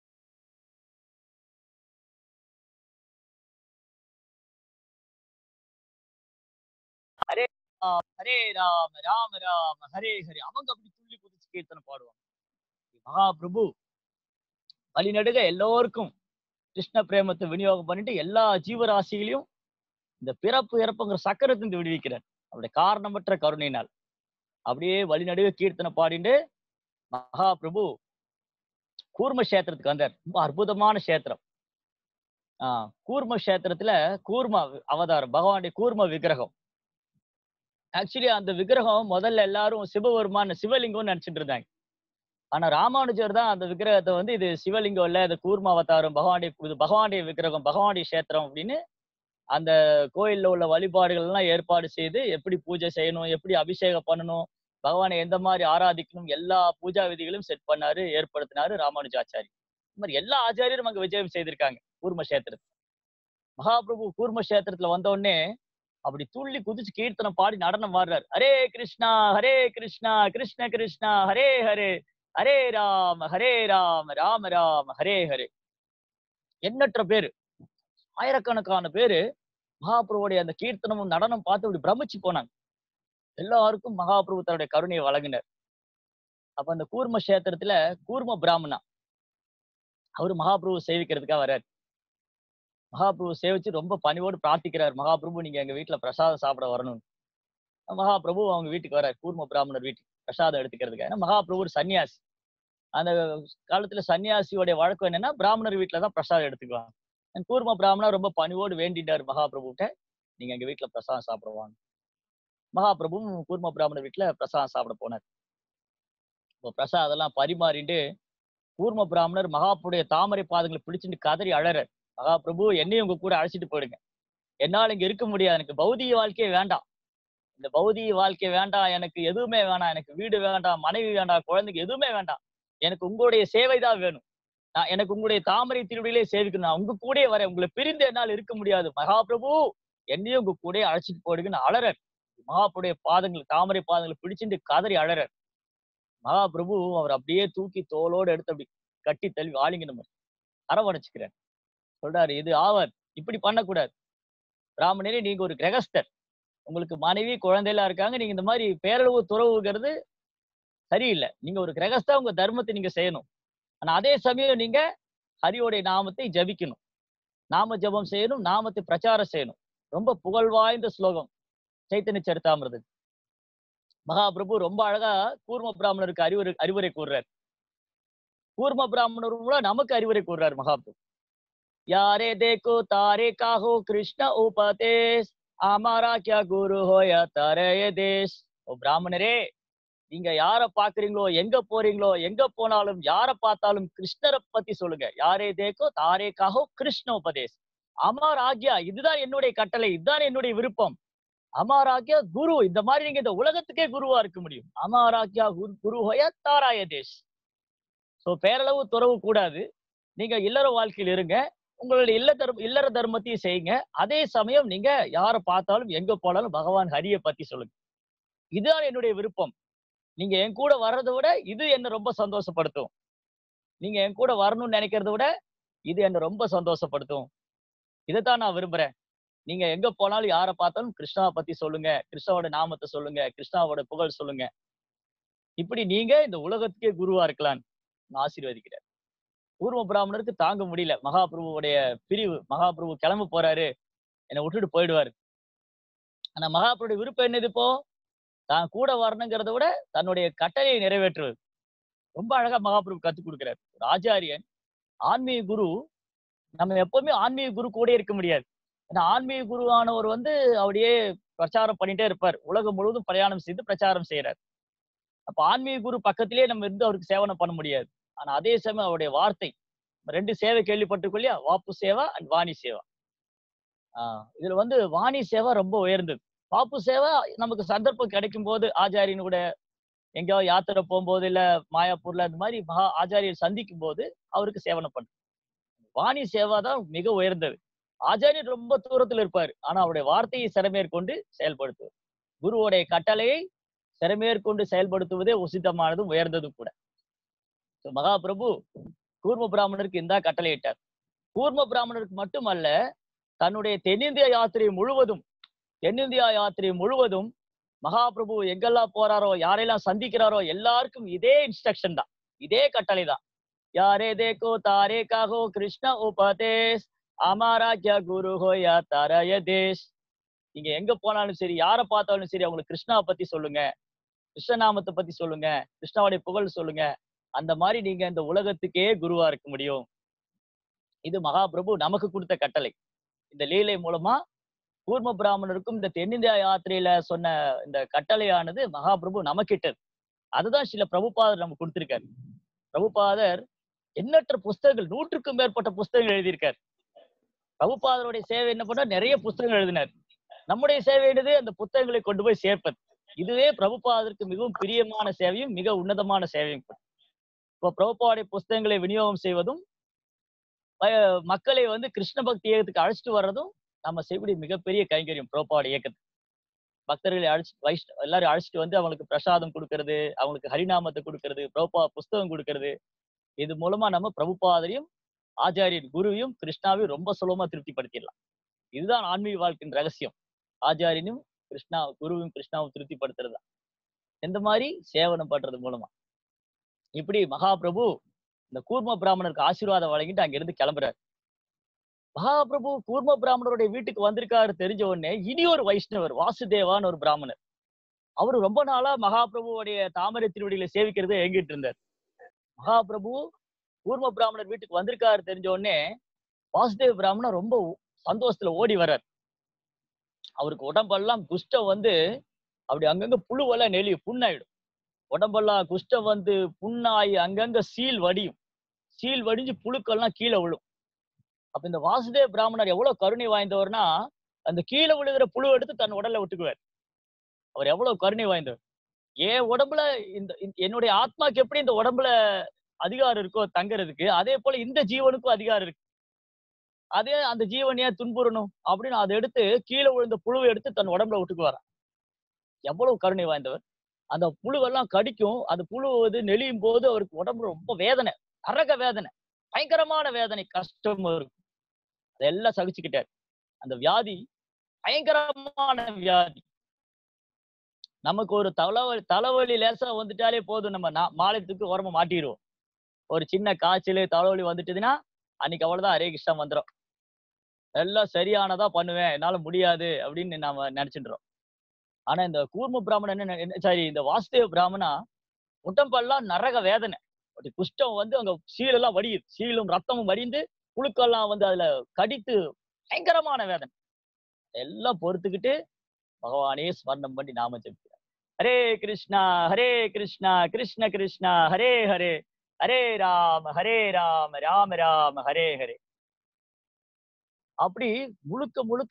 ஹரே ராம ஹரே ராம ராம ராம ஹரே ஹரே அவங்க அப்படி துள்ளி குதிச்சு கீர்த்தனை பாடுவாங்க மகாபிரபு வழிநடுக எல்லோருக்கும் கிருஷ்ண பிரேமத்தை விநியோகம் பண்ணிட்டு எல்லா ஜீவராசிகளையும் இந்த பிறப்பு இறப்புங்கிற சக்கரத்திலிருந்து விடுவிக்கிறார் அவருடைய காரணமற்ற கருணையினால் அப்படியே வழிநடுக கீர்த்தனை பாடிட்டு மகாபிரபு கூர்ம கஷேத்திரத்துக்கு வந்தார் ரொம்ப அற்புதமான கஷேத்திரம் ஆஹ் கூர்ம கஷேத்திரத்துல கூர்ம அவதாரம் பகவானுடைய கூர்ம விக்கிரகம் ஆக்சுவலி அந்த விக்கிரகம் முதல்ல எல்லாரும் சிவபெருமான சிவலிங்கம்னு நினைச்சிட்டு இருந்தாங்க ஆனா ராமானுஜர் தான் அந்த விக்கிரகத்தை வந்து இது சிவலிங்கம் இல்ல இது கூர்ம அவதாரம் பகவானுடைய இது பகவானுடைய விக்கிரகம் பகவானுடைய கஷேத்திரம் அப்படின்னு அந்த கோயில்ல உள்ள வழிபாடுகள் எல்லாம் ஏற்பாடு செய்து எப்படி பூஜை செய்யணும் எப்படி அபிஷேகம் பண்ணணும் பகவானை எந்த மாதிரி ஆராதிக்கணும் எல்லா பூஜா விதிகளையும் செட் பண்ணாரு ஏற்படுத்தினாரு ராமானுஜாச்சாரி இந்த மாதிரி எல்லா ஆச்சாரியரும் அங்க விஜயம் செய்திருக்காங்க கூர்ம கஷேத்திரத்துல மகாபிரபு கூர்ம கஷேத்திரத்துல வந்த உடனே அப்படி துள்ளி குதிச்சு கீர்த்தனம் பாடி நடனம் ஆடுறாரு ஹரே கிருஷ்ணா ஹரே கிருஷ்ணா கிருஷ்ண கிருஷ்ணா ஹரே ஹரே ஹரே ராம ஹரே ராம ராம ராம ஹரே ஹரே எண்ணற்ற பேரு ஆயிரக்கணக்கான பேரு மகாபிரபுடைய அந்த கீர்த்தனமும் நடனம் பார்த்து இப்படி பிரமிச்சு போனாங்க எல்லாருக்கும் மகாபிரபு தன்னுடைய கருணையை வழங்கினார் அப்ப அந்த கூர்ம கஷேத்திரத்துல கூர்ம பிராமணா அவரு மகாபிரபு சேவிக்கிறதுக்காக வர்றாரு மகாபிரபு சேவிச்சு ரொம்ப பணிவோடு பிரார்த்திக்கிறார் மகாபிரபு நீங்க எங்க வீட்டுல பிரசாதம் சாப்பிட வரணும் மகாபிரபு அவங்க வீட்டுக்கு வர்றார் கூர்ம பிராமணர் வீட்டுக்கு பிரசாதம் எடுத்துக்கிறதுக்காக ஏன்னா மகாபிரபு ஒரு சன்னியாசி அந்த காலத்துல சன்னியாசியோடைய வழக்கம் என்னன்னா பிராமணர் வீட்டுல தான் பிரசாதம் எடுத்துக்குவாங்க And கூர்ம பிராமணர் ரொம்ப பணிவோடு வேண்டிட்டார் மகாபிரபுட்ட நீங்க எங்க வீட்டுல பிரசாதம் சாப்பிடுவாங்க மகாபிரபுவும் கூர்ம பிராமணர் வீட்டுல பிரசாதம் சாப்பிட போனார் இப்போ பிரசாதம் எல்லாம் பரிமாறிட்டு கூர்ம பிராமணர் மகாபுடைய தாமரை பாதங்களை பிடிச்சிட்டு கதறி அழறார் மகாபிரபு என்னையும் உங்க கூட அழைச்சிட்டு போயிடுங்க என்னால இங்க இருக்க முடியாது எனக்கு பௌதிக வாழ்க்கையே வேண்டாம் இந்த பௌதிக வாழ்க்கை வேண்டாம் எனக்கு எதுவுமே வேணாம் எனக்கு வீடு வேண்டாம் மனைவி வேண்டாம் குழந்தைக்கு எதுவுமே வேண்டாம் எனக்கு உங்களுடைய சேவை தான் வேணும் நான் எனக்கு உங்களுடைய தாமரை திருவிழிலே சேவிக்கணும் நான் உங்க கூடயே வரேன் உங்களை பிரிந்து என்னால் இருக்க முடியாது மகாபிரபு என்னையும் உங்க கூடயே அழைச்சிட்டு போயிடுங்கன்னு அழறர் மகாபுடைய பாதங்கள் தாமரை பாதங்களை பிடிச்சிட்டு கதறி அழறர் மகாபிரபு அவர் அப்படியே தூக்கி தோளோடு எடுத்து அப்படி கட்டி தள்ளி ஆளிங்க அரவணைச்சுக்கிறார் சொல்றாரு இது ஆவர் இப்படி பண்ணக்கூடாது பிராமணரே நீங்க ஒரு கிரகஸ்தர் உங்களுக்கு மனைவி குழந்தையெல்லாம் இருக்காங்க நீங்க இந்த மாதிரி பேரளவு துறவுங்கிறது சரியில்லை நீங்க ஒரு கிரகஸ்தா உங்க தர்மத்தை நீங்க செய்யணும் ஆனா அதே சமயம் நீங்க ஹரியோடைய நாமத்தை ஜபிக்கணும் நாம ஜபம் செய்யணும் நாமத்தை பிரச்சாரம் செய்யணும் ரொம்ப புகழ் வாய்ந்த ஸ்லோகம் சைத்தன்ய சரித்தாமிரது மகாபிரபு ரொம்ப அழகா கூர்ம பிராமணருக்கு அறிவுரை அறிவுரை கூறுறார் கூர்ம பிராமணரும் கூட நமக்கு அறிவுரை கூறுறார் மகாபிரபு யாரே தேக்கோ தாரே காஹோ கிருஷ்ண உபதேஸ் அமாரா கியா குரு ஹோயா தரே தேஸ் ஓ பிராமணரே நீங்க யார பாக்குறீங்களோ எங்க போறீங்களோ எங்க போனாலும் யார பார்த்தாலும் கிருஷ்ணரை பத்தி சொல்லுங்க யாரே தேக்கோ தாரே காஹோ கிருஷ்ண உபதேஸ் அமார் ஆக்யா இதுதான் என்னுடைய கட்டளை இதுதான் என்னுடைய விருப்பம் அமாராக்கியா குரு இந்த மாதிரி நீங்க இந்த உலகத்துக்கே குருவா இருக்க முடியும் அமாராக்கியா குரு குரு ஹோயா தாராய தேஷ் சோ பேரளவு துறவு கூடாது நீங்க இல்லற வாழ்க்கையில் இருங்க உங்களுடைய இல்ல தர்ம இல்லற தர்மத்தையும் செய்யுங்க அதே சமயம் நீங்க யாரை பார்த்தாலும் எங்க போனாலும் பகவான் ஹரியை பத்தி சொல்லுங்க இதுதான் என்னுடைய விருப்பம் நீங்க என் கூட வர்றதை விட இது என்ன ரொம்ப சந்தோஷப்படுத்தும் நீங்க என் கூட வரணும்னு நினைக்கிறத விட இது என்ன ரொம்ப சந்தோஷப்படுத்தும் இதைத்தான் நான் விரும்புறேன் நீங்க எங்க போனாலும் யாரை பார்த்தாலும் கிருஷ்ணாவை பத்தி சொல்லுங்க கிருஷ்ணாவோட நாமத்தை சொல்லுங்க கிருஷ்ணாவோட புகழ் சொல்லுங்க இப்படி நீங்க இந்த உலகத்துக்கே குருவா இருக்கலாம்னு நான் ஆசீர்வதிக்கிறேன் பூர்வ பிராமணருக்கு தாங்க முடியல மகாபிரபுவுடைய பிரிவு மகாபிரபு கிளம்ப போறாரு என்னை விட்டுட்டு போயிடுவாரு ஆனா மகாபிரபுடைய விருப்பம் என்னது இப்போ தான் கூட வரணுங்கிறத விட தன்னுடைய கட்டளையை நிறைவேற்றுவது ரொம்ப அழகா மகாபிரபு கத்துக் கொடுக்கிறார் ஒரு ஆச்சாரியன் ஆன்மீக குரு நம்ம எப்பவுமே ஆன்மீக குரு கூட இருக்க முடியாது ஏன்னா ஆன்மீக குருவானவர் வந்து அப்படியே பிரச்சாரம் பண்ணிட்டே இருப்பார் உலகம் முழுவதும் பிரயாணம் செய்து பிரச்சாரம் செய்யறார் அப்ப ஆன்மீக குரு பக்கத்திலேயே நம்ம இருந்து அவருக்கு சேவனம் பண்ண முடியாது ஆனா அதே சமயம் அவருடைய வார்த்தை ரெண்டு சேவை கேள்விப்பட்டிருக்கோம் இல்லையா வாப்பு சேவா அண்ட் வாணி சேவா ஆஹ் இதுல வந்து வாணி சேவா ரொம்ப உயர்ந்தது வாப்பு சேவா நமக்கு சந்தர்ப்பம் கிடைக்கும் போது ஆச்சாரியன் கூட எங்கேயாவது யாத்திரை போகும்போது இல்ல மாயாப்பூர்ல அந்த மாதிரி மகா ஆச்சாரியர் சந்திக்கும் போது அவருக்கு சேவனை பண்ணு வாணி சேவா தான் மிக உயர்ந்தது ஆச்சாரியர் ரொம்ப தூரத்துல இருப்பாரு ஆனா அவருடைய வார்த்தையை சிறமேற்கொண்டு செயல்படுத்துவார் குருவோடைய கட்டளையை சிறமேற்கொண்டு செயல்படுத்துவதே உசிதமானதும் உயர்ந்ததும் கூட So, மகாபிரபு கூர்ம பிராமணருக்கு இந்த கட்டளையிட்டார் கூர்ம பிராமணருக்கு மட்டுமல்ல தன்னுடைய தென்னிந்திய யாத்திரை முழுவதும் தென்னிந்தியா யாத்திரை முழுவதும் மகாபிரபு எங்கெல்லாம் போறாரோ யாரெல்லாம் சந்திக்கிறாரோ எல்லாருக்கும் இதே இன்ஸ்ட்ரக்ஷன் தான் இதே கட்டளை தான் யாரே தேக்கோ தாரே காகோ கிருஷ்ண உபதேஷ் அமாராஜ்ய குரு ஹோயா தரய தேஷ் நீங்க எங்க போனாலும் சரி யாரை பார்த்தாலும் சரி அவங்களுக்கு கிருஷ்ணாவை பத்தி சொல்லுங்க கிருஷ்ணநாமத்தை பத்தி சொல்லுங்க கிருஷ்ணாவுடைய புகழ் சொல்லுங்க அந்த மாதிரி நீங்க இந்த உலகத்துக்கே குருவா இருக்க முடியும் இது மகாபிரபு நமக்கு கொடுத்த கட்டளை இந்த லீலை மூலமா கூர்ம பிராமணருக்கும் இந்த தென்னிந்தியா யாத்திரையில சொன்ன இந்த கட்டளையானது மகாபிரபு நமக்கிட்டது அதுதான் சில பிரபுபாதர் நமக்கு கொடுத்திருக்காரு பிரபுபாதர் எண்ணற்ற புஸ்தகங்கள் நூற்றுக்கும் மேற்பட்ட புஸ்தகங்கள் எழுதியிருக்கார் பிரபுபாதருடைய சேவை என்ன பண்ணா நிறைய புஸ்தகங்கள் எழுதினார் நம்முடைய சேவை என்னது அந்த புத்தகங்களை கொண்டு போய் சேர்ப்பது இதுவே பிரபுபாதருக்கு மிகவும் பிரியமான சேவையும் மிக உன்னதமான சேவையும் கூட. இப்போ பிரபுபாவுடைய புஸ்தகங்களை விநியோகம் செய்வதும் அஹ் மக்களை வந்து கிருஷ்ண பக்தி இயக்கத்துக்கு அழைச்சிட்டு வர்றதும் நம்ம செய்யக்கூடிய மிகப்பெரிய கைங்கரியம் பிரபுபாவுடைய இயக்கத்துக்கு பக்தர்களை அழைச்சு வைஷ்ண எல்லாரும் அழைச்சிட்டு வந்து அவங்களுக்கு பிரசாதம் கொடுக்கறது அவங்களுக்கு ஹரிநாமத்தை கொடுக்கறது பிரபுபா புஸ்தகம் கொடுக்கறது இது மூலமா நம்ம பிரபுபாதரையும் ஆச்சாரியர் குருவையும் கிருஷ்ணாவையும் ரொம்ப சுலபமா திருப்திப்படுத்திடலாம் இதுதான் ஆன்மீக வாழ்க்கையின் ரகசியம் ஆச்சாரியனும் கிருஷ்ணா குருவும் கிருஷ்ணாவும் திருப்திப்படுத்துறது தான் இந்த மாதிரி சேவனம் பண்றது மூலமா இப்படி மகாபிரபு இந்த கூர்ம பிராமணருக்கு ஆசீர்வாதம் வழங்கிட்டு அங்கிருந்து கிளம்புறாரு மகாபிரபு கூர்ம பிராமணருடைய வீட்டுக்கு வந்திருக்காரு தெரிஞ்ச உடனே இனி ஒரு வைஷ்ணவர் வாசுதேவான்னு ஒரு பிராமணர் அவரு ரொம்ப நாளா மகாபிரபுவோடைய தாமரை திருவடிகளை சேவிக்கிறதை ஏங்கிட்டு இருந்தார் மகாபிரபு கூர்ம பிராமணர் வீட்டுக்கு வந்திருக்காரு தெரிஞ்ச உடனே வாசுதேவ பிராமணர் ரொம்ப சந்தோஷத்துல ஓடி வர்றார் அவருக்கு உடம்பெல்லாம் குஷ்டம் வந்து அப்படி அங்கங்க புழுவெல்லாம் நெளி புண்ணாயிடும் உடம்பெல்லாம் குஷ்டம் வந்து புண்ணாயி அங்கங்க சீல் வடியும் சீல் வடிஞ்சு புழுக்கள்லாம் கீழே விழும் அப்ப இந்த வாசுதேவ பிராமணர் எவ்வளவு கருணை வாய்ந்தவர்னா அந்த கீழே விழுகிற புழு எடுத்து தன் உடல்ல விட்டுக்குவார் அவர் எவ்வளவு கருணை வாய்ந்தவர் என் உடம்புல இந்த இந்த- என்னுடைய ஆத்மாக்கு எப்படி இந்த உடம்புல அதிகாரம் இருக்கோ தங்கறதுக்கு அதே போல இந்த ஜீவனுக்கும் அதிகாரம் இருக்கு அதே அந்த ஜீவன் ஏன் துன்புறணும் அப்படின்னு அதை எடுத்து கீழே விழுந்த புழுவை எடுத்து தன் உடம்புல விட்டுக்குவாராம் எவ்வளவு கருணை வாய்ந்தவர் அந்த புழுவெல்லாம் கடிக்கும் அந்த புழு வந்து நெளியும் போது அவருக்கு உடம்புல ரொம்ப வேதனை நரக வேதனை பயங்கரமான வேதனை கஷ்டம் இருக்கும் அதெல்லாம் சகிச்சுக்கிட்டார் அந்த வியாதி பயங்கரமான வியாதி நமக்கு ஒரு தலைவலி தலைவலி லேசா வந்துட்டாலே போதும் நம்ம நா- மாலைத்துக்கு உரமா மாட்டிடுவோம் ஒரு சின்ன காய்ச்சல் தலைவலி வந்துட்டுதுன்னா அன்னைக்கு அவ்வளவுதான் ஹரே கிருஷ்ணா வந்துடும் எல்லாம் சரியானதா பண்ணுவேன் என்னால முடியாது அப்படின்னு நாம நினைச்சிடுறோம் ஆனா இந்த கூர்ம பிராமணன் என்ன என்ன- சாரி இந்த வாசுதேவ பிராமணா உடம்பெல்லாம் நரக வேதனை அப்படி குஷ்டம் வந்து அங்க சீலெல்லாம் வடியுது சீலும் ரத்தமும் வடிந்து புழுக்கெல்லாம் வந்து அதுல கடித்து பயங்கரமான வேதனை எல்லாம் பொறுத்துக்கிட்டு பகவானே ஸ்மரணம் பண்ணி நாம ஜெபிக்கிறார் ஹரே கிருஷ்ணா ஹரே கிருஷ்ணா கிருஷ்ண கிருஷ்ணா ஹரே ஹரே ஹரே ராம ஹரே ராம ராம ராம ஹரே ஹரே அப்படி முழுக்க முழுக்க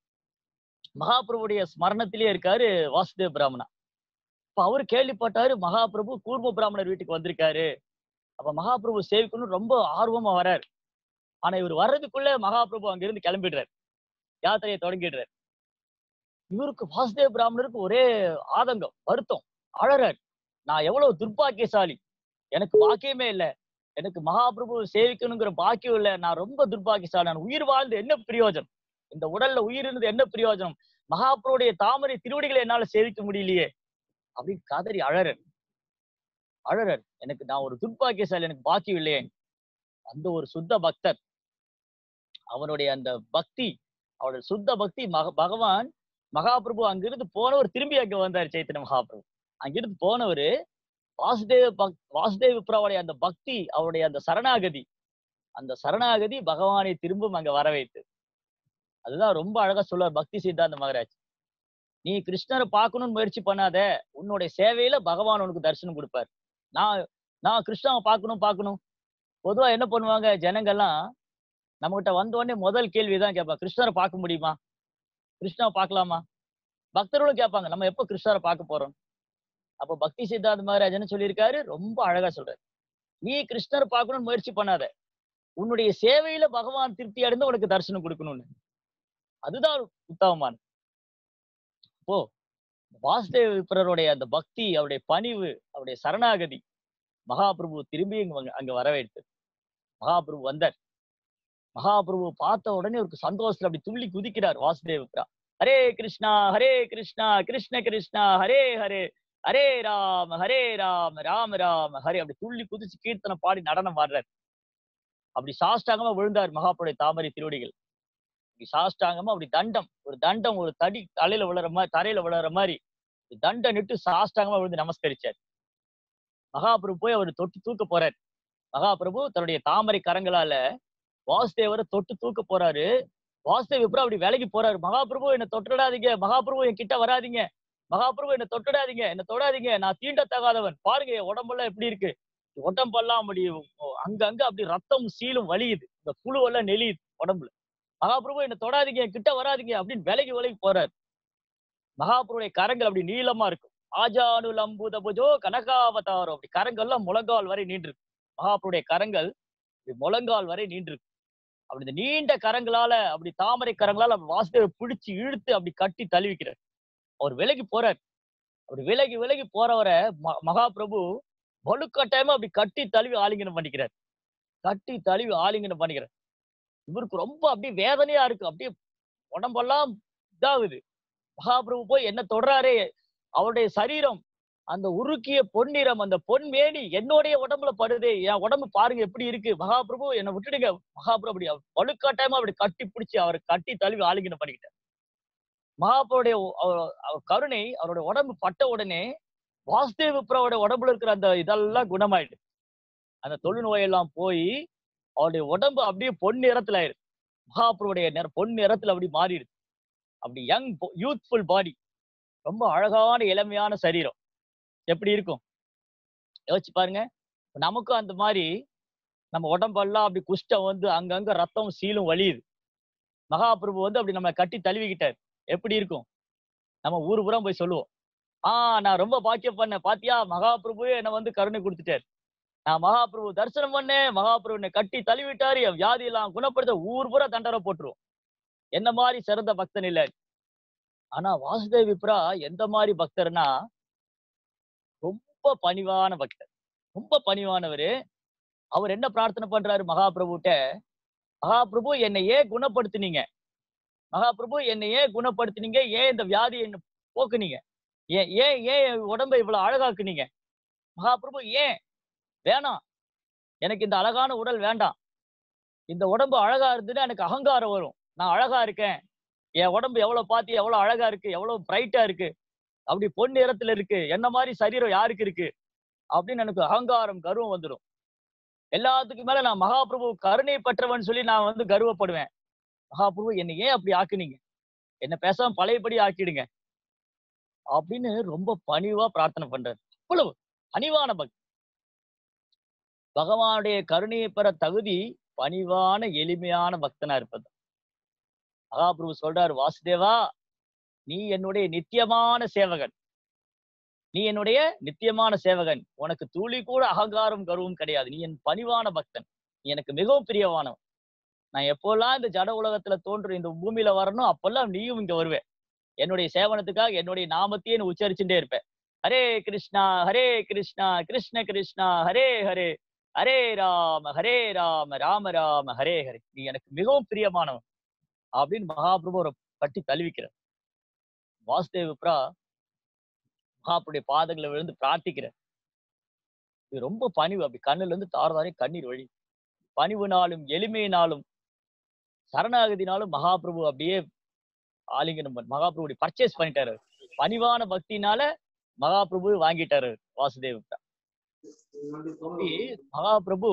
மகாபிரபுடைய ஸ்மரணத்திலே இருக்காரு வாசுதேவ பிராமணா இப்ப அவரு கேள்விப்பட்டாரு மகாபிரபு கூர்ம பிராமணர் வீட்டுக்கு வந்திருக்காரு அப்ப மகாபிரபு சேவிக்கணும் ரொம்ப ஆர்வமா வராரு ஆனா இவர் வர்றதுக்குள்ள மகாபிரபு அங்கிருந்து கிளம்பிடுறாரு யாத்திரையை தொடங்கிடுறாரு இவருக்கு வாசுதேவ பிராமணருக்கு ஒரே ஆதங்கம் வருத்தம் அழறாரு நான் எவ்வளவு துர்பாக்கியசாலி எனக்கு பாக்கியமே இல்ல எனக்கு மகாபிரபு சேவிக்கணுங்கிற பாக்கியம் இல்ல நான் ரொம்ப துர்பாக்கியசாலி நான் உயிர் வாழ்ந்து என்ன பிரயோஜனம் இந்த உடல்ல உயிர் இருந்து என்ன பிரயோஜனம் மகாபிரபுடைய தாமரை திருவடிகளை என்னால சேவிக்க முடியலையே அப்படின்னு கதறி அழறர் அழறர் எனக்கு நான் ஒரு துர்பாக்கியசாலி எனக்கு பாக்கியம் இல்லையே அந்த ஒரு சுத்த பக்தர் அவனுடைய அந்த பக்தி அவருடைய சுத்த பக்தி மக பகவான் மகாபிரபு அங்கிருந்து போனவர் திரும்பி அங்க வந்தார் சைத்தன்ய மகாபிரபு அங்கிருந்து போனவர் வாசுதேவ பக் வாசுதேவ பிரபுடைய அந்த பக்தி அவருடைய அந்த சரணாகதி அந்த சரணாகதி பகவானை திரும்பவும் அங்க வர வைத்து அதுதான் ரொம்ப அழகா சொல்லுவார் பக்தி சித்தாந்த மகராஜ் நீ கிருஷ்ணரை பார்க்கணும்னு முயற்சி பண்ணாத உன்னுடைய சேவையில பகவான் உனக்கு தரிசனம் கொடுப்பார் நான் நான் கிருஷ்ணாவை பார்க்கணும் பார்க்கணும் பொதுவா என்ன பண்ணுவாங்க ஜனங்கள்லாம் நம்மகிட்ட வந்த உடனே முதல் கேள்விதான் கேட்பாங்க கிருஷ்ணரை பார்க்க முடியுமா கிருஷ்ணா பார்க்கலாமா பக்தர்களும் கேட்பாங்க நம்ம எப்போ கிருஷ்ணரை பார்க்க போறோம் அப்போ பக்தி சித்தாந்த மகாராஜ் என்ன சொல்லியிருக்காரு ரொம்ப அழகா சொல்றாரு நீ கிருஷ்ணரை பார்க்கணும்னு முயற்சி பண்ணாத உன்னுடைய சேவையில பகவான் திருப்தி அடைந்து உனக்கு தரிசனம் கொடுக்கணும்னு அதுதான் உத்தமமான ஓ வாசுதேவ விப்ரருடைய அந்த பக்தி அவருடைய பணிவு அவருடைய சரணாகதி மகாபிரபு திரும்பி இங்க வந்து- அங்க வரவேற்று மகாபிரபு வந்தார் மகாபிரபு பார்த்த உடனே ஒரு சந்தோஷத்துல அப்படி துள்ளி குதிக்கிறார் வாசுதேவ விப்ரா ஹரே கிருஷ்ணா ஹரே கிருஷ்ணா கிருஷ்ண கிருஷ்ணா ஹரே ஹரே ஹரே ராம ஹரே ராம ராம ராம ஹரே அப்படி துள்ளி குதிச்சு கீர்த்தனை பாடி நடனம் ஆடுறார் அப்படி சாஷ்டாங்கமா விழுந்தார் மகாபுடைய தாமரை திருவடிகள் அப்படி சாஷ்டாங்கமா அப்படி தண்டம் ஒரு தண்டம் ஒரு தடி தலையில விழுற மாதிரி தரையில விழுற மாதிரி ஒரு தண்டம் நிட்டு சாஷ்டாங்கமா விழுந்து நமஸ்கரிச்சார் மகாபிரபு போய் அவர் தொட்டு தூக்க போறார் மகாபிரபு தன்னுடைய தாமரை கரங்களால வாசுதேவரை தொட்டு தூக்க போறாரு வாசுதேவ் விப்ரா அப்படி விலகி போறாரு மகாபிரபு என்ன தொட்டுடாதீங்க மகாபிரபு என் கிட்ட வராதீங்க மகாபிரபு என்ன தொட்டுடாதீங்க என்ன தொடாதீங்க நான் தீண்டத்தகாதவன் பாருங்க என் உடம்பெல்லாம் எப்படி இருக்கு உடம்பெல்லாம் அப்படி அங்க அங்க அப்படி ரத்தம் சீலும் வலியுது இந்த புழுவெல்லாம் நெளியுது உடம்புல மகாபிரபு என்ன தொடாதீங்க என் கிட்ட வராதீங்க அப்படின்னு விலகி விலகி போறாரு மகாபிரபுடைய கரங்கள் அப்படி நீளமா இருக்கும் ஆஜானு லம்புத புஜோ கனகாவதாரம் அப்படி கரங்கள்லாம் முழங்கால் வரை நீண்டிருக்கு மகாபிரபுடைய கரங்கள் இப்படி முழங்கால் வரை நீண்டிருக்கு அப்படி இந்த நீண்ட கரங்களால அப்படி தாமரை கரங்களால அப்படி வாசுதேவ பிடிச்சு இழுத்து அப்படி கட்டி தழுவிக்கிறார் அவர் விலகி போறார் அப்படி விலகி விலகி போறவரை ம- மகாபிரபு வலுக்கட்டாயமா அப்படி கட்டி தழுவி ஆலிங்கனம் பண்ணிக்கிறார் கட்டி தழுவி ஆலிங்கனம் பண்ணிக்கிறார் இவருக்கு ரொம்ப அப்படியே வேதனையா இருக்கு அப்படியே உடம்பெல்லாம் இதாகுது மகாபிரபு போய் என்ன தொடராரே அவருடைய சரீரம் அந்த உருக்கிய பொன்னிறம் அந்த பொன்மேனி என்னுடைய உடம்புல படுதே என் உடம்பு பாருங்க எப்படி இருக்கு மகாபிரபு என்னை விட்டுடுங்க மகாபிரபு அப்படி அவர் வலுக்கட்டாயமா அப்படி கட்டி பிடிச்சி அவரை கட்டி தழுவி ஆலிங்கனம் பண்ணிக்கிட்டார் மகாபிரபுடைய ஒ- அவர் அவர் கருணை அவருடைய உடம்பு பட்ட உடனே வாசுதேவ விப்ராவோட உடம்புல இருக்கிற அந்த இதெல்லாம் குணமாயிடு அந்த தொழுநோயெல்லாம் போய் அவருடைய உடம்பு அப்படியே பொன் நிறத்துல ஆயிடுது மகாபுருடைய நிற பொன் நிறத்துல அப்படி மாறிடுது அப்படி யங் யூத்ஃபுல் பாடி ரொம்ப அழகான இளமையான சரீரம் எப்படி இருக்கும் யோசிச்சு பாருங்க நமக்கும் அந்த மாதிரி நம்ம உடம்பெல்லாம் அப்படி குஷ்டம் வந்து அங்கங்க ரத்தம் சீலும் வலியுது மகாபிரபு வந்து அப்படி நம்ம கட்டி தழுவிக்கிட்டார் எப்படி இருக்கும் நம்ம ஊர் புறம் போய் சொல்லுவோம் ஆஹ் நான் ரொம்ப பாக்கியம் பண்ணேன் பாத்தியா மகாபிரபுவே என்னை வந்து கருணை கொடுத்துட்டார் நான் மகாபிரபு தரிசனம் பண்ணேன் மகாபிரபு என்னை கட்டி தழுவிட்டாரு என் வியாதியெல்லாம் குணப்படுத்த ஊர் பூரா தண்டனை போட்டுருவோம் என்ன மாதிரி சிறந்த பக்தன் இல்ல ஆனா வாசுதேவ் விப்ரா எந்த மாதிரி பக்தர்னா ரொம்ப பணிவான பக்தர் ரொம்ப பணிவானவரு அவர் என்ன பிரார்த்தனை பண்றாரு மகாபிரபுட்ட மகாபிரபு என்னை ஏன் குணப்படுத்துனீங்க மகாபிரபு என்னை ஏன் குணப்படுத்துனீங்க ஏன் இந்த வியாதியை என்ன போக்குனீங்க ஏன் ஏன் ஏன் என் உடம்பை இவ்வளவு அழகாக்குனீங்க மகாபிரபு ஏன் வேணாம் எனக்கு இந்த அழகான உடல் வேண்டாம் இந்த உடம்பு அழகா இருந்துன்னா எனக்கு அகங்காரம் வரும் நான் அழகா இருக்கேன் என் உடம்பு எவ்வளவு பார்த்து எவ்வளவு அழகா இருக்கு எவ்வளவு பிரைட்டா இருக்கு அப்படி பொன் நிறத்துல இருக்கு என்ன மாதிரி சரீரம் யாருக்கு இருக்கு அப்படின்னு எனக்கு அகங்காரம் கர்வம் வந்துடும் எல்லாத்துக்கும் மேல நான் மகாபிரபு கருணை பெற்றவன் சொல்லி நான் வந்து கர்வப்படுவேன் மகாபிரபு என்னை ஏன் அப்படி ஆக்குனீங்க என்ன பேசாம பழையபடி ஆக்கிடுங்க அப்படின்னு ரொம்ப பணிவா பிரார்த்தனை பண்றாரு அவ்வளவு பணிவான பக்தி பகவானுடைய கருணையை பெற தகுதி பணிவான எளிமையான பக்தனா இருப்பது மகாபிரபு சொல்றாரு வாசுதேவா நீ என்னுடைய நித்தியமான சேவகன் நீ என்னுடைய நித்தியமான சேவகன் உனக்கு துளி கூட அகங்காரம் கர்வம் கிடையாது நீ என் பணிவான பக்தன் நீ எனக்கு மிகவும் பிரியமானவன் நான் எப்போல்லாம் இந்த ஜட உலகத்துல தோன்று இந்த பூமியில வரணும் அப்பெல்லாம் நீயும் இங்க வருவே என்னுடைய சேவனத்துக்காக என்னுடைய நாமத்தையே நீ உச்சரிச்சுட்டே இருப்பேன் ஹரே கிருஷ்ணா ஹரே கிருஷ்ணா கிருஷ்ண கிருஷ்ணா ஹரே ஹரே ஹரே ராம ஹரே ராம ராம ராம ஹரே ஹரே நீ எனக்கு மிகவும் பிரியமானவன் அப்படின்னு மகாபிரபு அவரை கட்டி தழுவிக்கிறார் வாசுதேவ விப்ரா மகாபுடைய பாதங்களை விழுந்து பிரார்த்திக்கிறார் இது ரொம்ப பணிவு அப்படி கண்ணுல இருந்து தாரதாரே கண்ணீர் வழி பணிவுனாலும் எளிமையினாலும் சரணாகதினாலும் மகாபிரபு அப்படியே ஆலிங்கனம் பண்ண மகாபிரபுடைய பர்ச்சேஸ் பண்ணிட்டாரு பணிவான பக்தினால மகாபிரபு வாங்கிட்டாரு வாசுதேவ விப்ரா அப்படி மகாபிரபு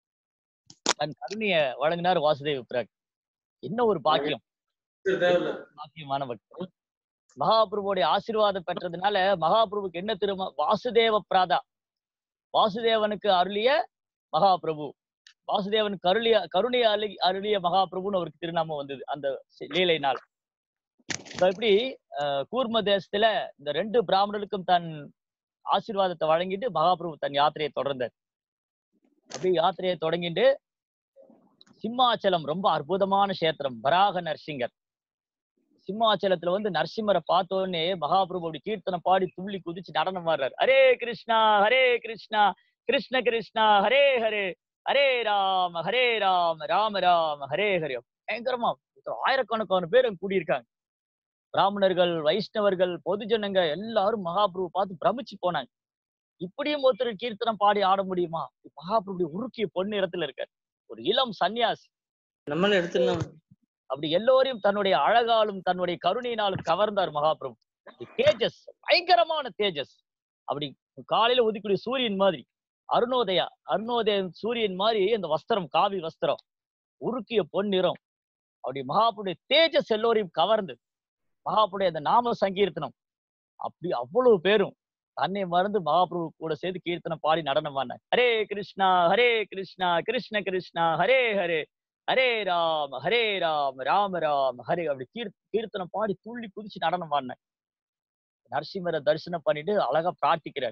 தன் கருணைய வழங்கினார் வாசுதேவ விப்ரா என்ன ஒரு பாக்கியம் பாக்கியமான பக்தர் மகாபிரபுடைய ஆசீர்வாதம் பெற்றதுனால மகாபிரபுக்கு என்ன திரும்ப வாசுதேவ பிராதா வாசுதேவனுக்கு அருளிய மகாபிரபு வாசுதேவன் கருளிய கருணை அருளி அருளிய மகாபிரபுன்னு அவருக்கு திருநாமம் வந்தது அந்த சி- லீலையினால் இப்ப இப்படி அஹ், கூர்ம தேசத்துல இந்த ரெண்டு பிராமணர்களுக்கும் தன் ஆசீர்வாதத்தை வழங்கிட்டு மகாபிரபு தன் யாத்திரையை தொடர்ந்தார் அப்படி யாத்திரையை தொடங்கிட்டு சிம்மாச்சலம் ரொம்ப அற்புதமான கஷேத்திரம் வராக நரசிங்கர் சிம்மாச்சலத்துல வந்து நரசிம்மரை பார்த்த உடனே மகாபிரபு அப்படி கீர்த்தனை பாடி துள்ளி குதிச்சு நடனம் ஆடுறாரு ஹரே கிருஷ்ணா ஹரே கிருஷ்ணா கிருஷ்ண கிருஷ்ணா ஹரே ஹரே ஹரே ராம ஹரே ராம ராம ராம ஹரே ஹரே பயங்கரமா ஆயிரக்கணக்கான பேர் அங்க கூடியிருக்காங்க பிராமணர்கள் வைஷ்ணவர்கள் பொதுஜனங்க எல்லாரும் மகாபிரபு பார்த்து பிரமிச்சு போனாங்க இப்படியும் ஒருத்தர் கீர்த்தனம் பாடி ஆட முடியுமா மகாபிரபு உருக்கிய பொண்ணு இடத்துல இருக்கார் ஒரு இளம் சன்னியாசி நம்மள எடுத்துடலாம் அப்படி எல்லோரையும் தன்னுடைய அழகாலும் தன்னுடைய கருணையினாலும் கவர்ந்தார் மகாபிரபு தேஜஸ் பயங்கரமான தேஜஸ் அப்படி காலையில உதிக்கூடிய சூரியன் மாதிரி அருணோதயா அருணோதயம் சூரியன் மாதிரி அந்த வஸ்திரம் காவி வஸ்திரம் உருக்கிய பொன்னிறம் அப்படி மகாபுடைய தேஜஸ் எல்லோரையும் கவர்ந்து மகாபுடைய அந்த நாம சங்கீர்த்தனம் அப்படி அவ்வளவு பேரும் தன்னை மறந்து மகாபிரபு கூட சேர்ந்து கீர்த்தனம் பாடி நடனம் ஆடினார் ஹரே கிருஷ்ணா ஹரே கிருஷ்ணா கிருஷ்ண கிருஷ்ணா ஹரே ஹரே ஹரே ராம ஹரே ராம ராம ராம ஹரே அப்படி கீர் கீர்த்தனம் பாடி துள்ளி குதிச்சு நடனம் ஆடினார் நரசிம்மரை தரிசனம் பண்ணிட்டு அழகா பிரார்த்திக்கிறார்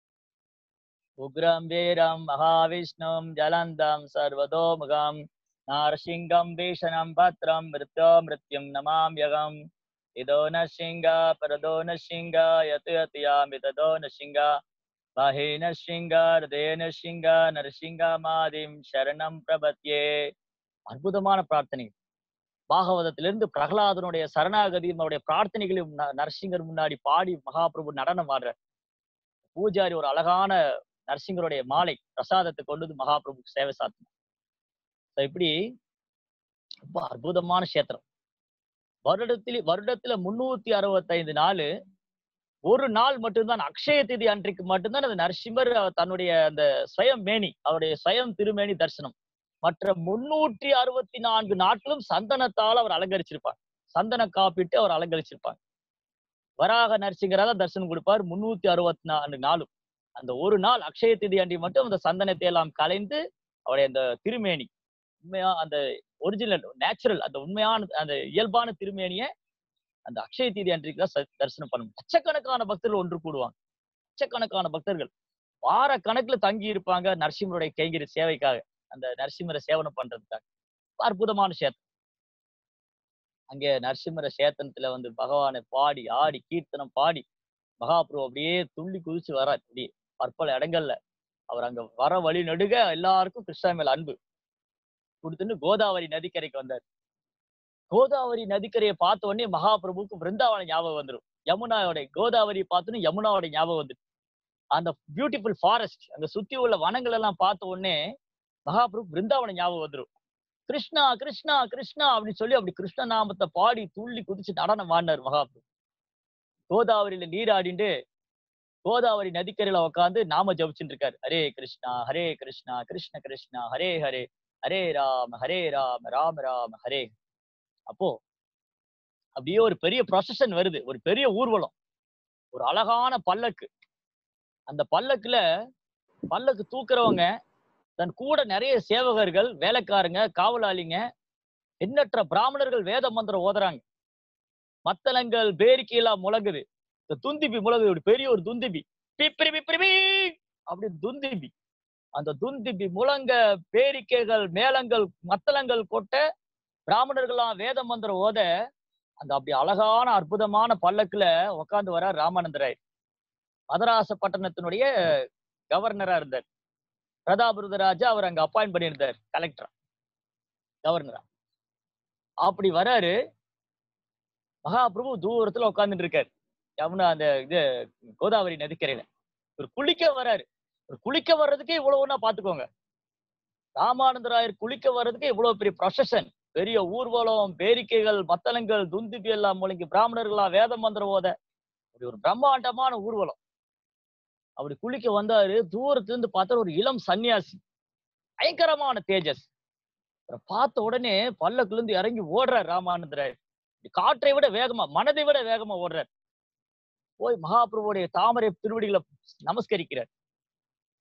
உக்ரம் வீரம் மகாவிஷ்ணும் ஜலந்தம் சர்வதோமுகம் நாரசிங்கம் பீஷணம் பத்ரம் மிருத்யோ மிருத்யும் நமாம்யகம் இதோ நசிங்க பரதோ நசிங்க யத் யத்யாமி ததோ நசிங்க பாஹே நசிங்க ஹிருதய நசிங்க நரசிங்க மாதிம் சரணம் பிரபத்யே அற்புதமான பிரார்த்தனை பாகவதத்திலிருந்து பிரகலாதனுடைய சரணாகதியும் அவருடைய பிரார்த்தனைகளையும் ந- நரசிங்கர் முன்னாடி பாடி மகாபிரபு நடனம் ஆடுறார் பூஜாரி ஒரு அழகான நரசிங்கருடைய மாலை பிரசாதத்தை கொண்டு வந்து மகாபிரபுக்கு சேவை சாத்தினார் So இப்படி ரொம்ப அற்புதமான கஷேத்திரம் வருடத்தில் வருடத்துல முன்னூத்தி அறுபத்தைந்து நாள் ஒரு நாள் மட்டும்தான் அக்ஷய திதி அன்றைக்கு மட்டும்தான் அந்த நரசிம்மர் தன்னுடைய அந்த ஸ்வயம் மேனி அவருடைய ஸ்வயம் திருமேனி தரிசனம் மற்ற முன்னூற்றி அறுபத்தி நான்கு நாட்களும் சந்தனத்தால் அவர் அலங்கரிச்சிருப்பார் சந்தன காப்பிட்டு அவர் அலங்கரிச்சிருப்பார் வராக நரசிங்கரா தான் தரிசனம் கொடுப்பார் முன்னூத்தி அறுபத்தி நான்கு நாளும் அந்த ஒரு நாள் அக்ஷய திதி அன்றி மட்டும் அந்த சந்தனத்தை எல்லாம் கலைந்து அவருடைய அந்த திருமேனி உண்மையா அந்த ஒரிஜினல் நேச்சுரல் அந்த உண்மையான அந்த இயல்பான திருமேனியை அந்த அக்ஷய தீதி அன்றைக்கு தான் ச- தரிசனம் பண்ணணும் லட்சக்கணக்கான பக்தர்கள் ஒன்று கூடுவாங்க லட்சக்கணக்கான பக்தர்கள் வார கணக்குல தங்கி இருப்பாங்க நரசிம்மருடைய கைங்கரி சேவைக்காக அந்த நரசிம்மரை சேவனம் பண்றதுக்காக அற்புதமான சேத்தம் அங்கே நரசிம்மர சேத்தனத்துல வந்து பகவானை பாடி ஆடி கீர்த்தனம் பாடி மகாபிரபு அப்படியே துள்ளி குதிச்சு வரார் அப்படியே பற்பல இடங்கள்ல அவர் அங்க வர வழி நடுக எல்லாருக்கும் கிருஷ்ணா மேல அன்பு கொடுத்துன்னு கோதாவரி நதிக்கரைக்கு வந்தார் கோதாவரி நதிக்கரையை பார்த்த உடனே மகாபிரபுக்கு பிருந்தாவன ஞாபகம் வந்துடும் யமுனாவோட கோதாவரி பார்த்தோன்னே யமுனாவோட ஞாபகம் வந்துடும் அந்த பியூட்டிஃபுல் ஃபாரஸ்ட் அங்க சுத்தி உள்ள வனங்கள் எல்லாம் பார்த்த உடனே மகாபிரபு பிருந்தாவன ஞாபகம் வந்துடும் கிருஷ்ணா கிருஷ்ணா கிருஷ்ணா அப்படின்னு சொல்லி அப்படி கிருஷ்ண நாமத்தை பாடி துள்ளி குதிச்சு நடனம் ஆடினார் மகாபிரபு கோதாவரியில நீராடிண்டு கோதாவரி நதிக்கரையில உட்காந்து நாம ஜபிச்சுட்டு இருக்காரு ஹரே கிருஷ்ணா ஹரே கிருஷ்ணா கிருஷ்ண கிருஷ்ணா ஹரே ஹரே ஹரே ராம ஹரே ராம ராம ராம ஹரே அப்போ அப்படியே ஒரு பெரிய ப்ரொசஷன் வருது ஒரு பெரிய ஊர்வலம் ஒரு அழகான பல்லக்கு அந்த பல்லக்குல பல்லக்கு தூக்குறவங்க தன் கூட நிறைய சேவகர்கள் வேலைக்காரங்க காவலாளிங்க எண்ணற்ற பிராமணர்கள் வேத மந்திரம் ஓதுறாங்க மத்தளங்கள் பேரிக்கையெல்லாம் முழங்குது இந்த துந்திபி முழங்குது ஒரு பெரிய ஒரு துந்திபி பிப்ரி பிப்ரி பீ அப்படி துந்திபி அந்த துந்திபி முழங்க பேரிக்கைகள் மேளங்கள் மத்தளங்கள் கொட்ட பிராமணர்கள்லாம் வேத மந்திரம் ஓத அந்த அப்படி அழகான அற்புதமான பல்லக்குல உட்கார்ந்து வர ராமானந்தராய் மதராச பட்டணத்தினுடைய கவர்னரா இருந்தார் பிரதாபருதராஜா அவர் அங்க அப்பாயிண்ட் பண்ணியிருந்தார் கலெக்டரா கவர்னரா அப்படி வராரு மகாபிரபு தூரத்துல உட்கார்ந்துட்டு இருக்காரு யமுனா அந்த இது கோதாவரி நதிக்கரையில ஒரு குளிக்க வராரு ஒரு குளிக்க வர்றதுக்கே இவ்வளவுன்னா பாத்துக்கோங்க ராமானந்தராயர் குளிக்க வர்றதுக்கே இவ்வளவு பெரிய ப்ரொசஷன் பெரிய ஊர்வலம் பேரிக்கைகள் மத்தளங்கள் துந்துபி எல்லாம் முழங்கி பிராமணர்களா வேத மந்திரம் ஓத அப்படி ஒரு பிரம்மாண்டமான ஊர்வலம் அப்படி குளிக்க வந்தாரு தூரத்துல இருந்து பார்த்தா ஒரு இளம் சன்னியாசி பயங்கரமான தேஜஸ் அவரை பார்த்த உடனே பல்லக்குல இருந்து இறங்கி ஓடுறார் ராமானந்தராயர் காற்றை விட வேகமா மனதை விட வேகமா ஓடுறார் போய் மகாபிரபுடைய தாமரை திருவடிகளை நமஸ்கரிக்கிறார்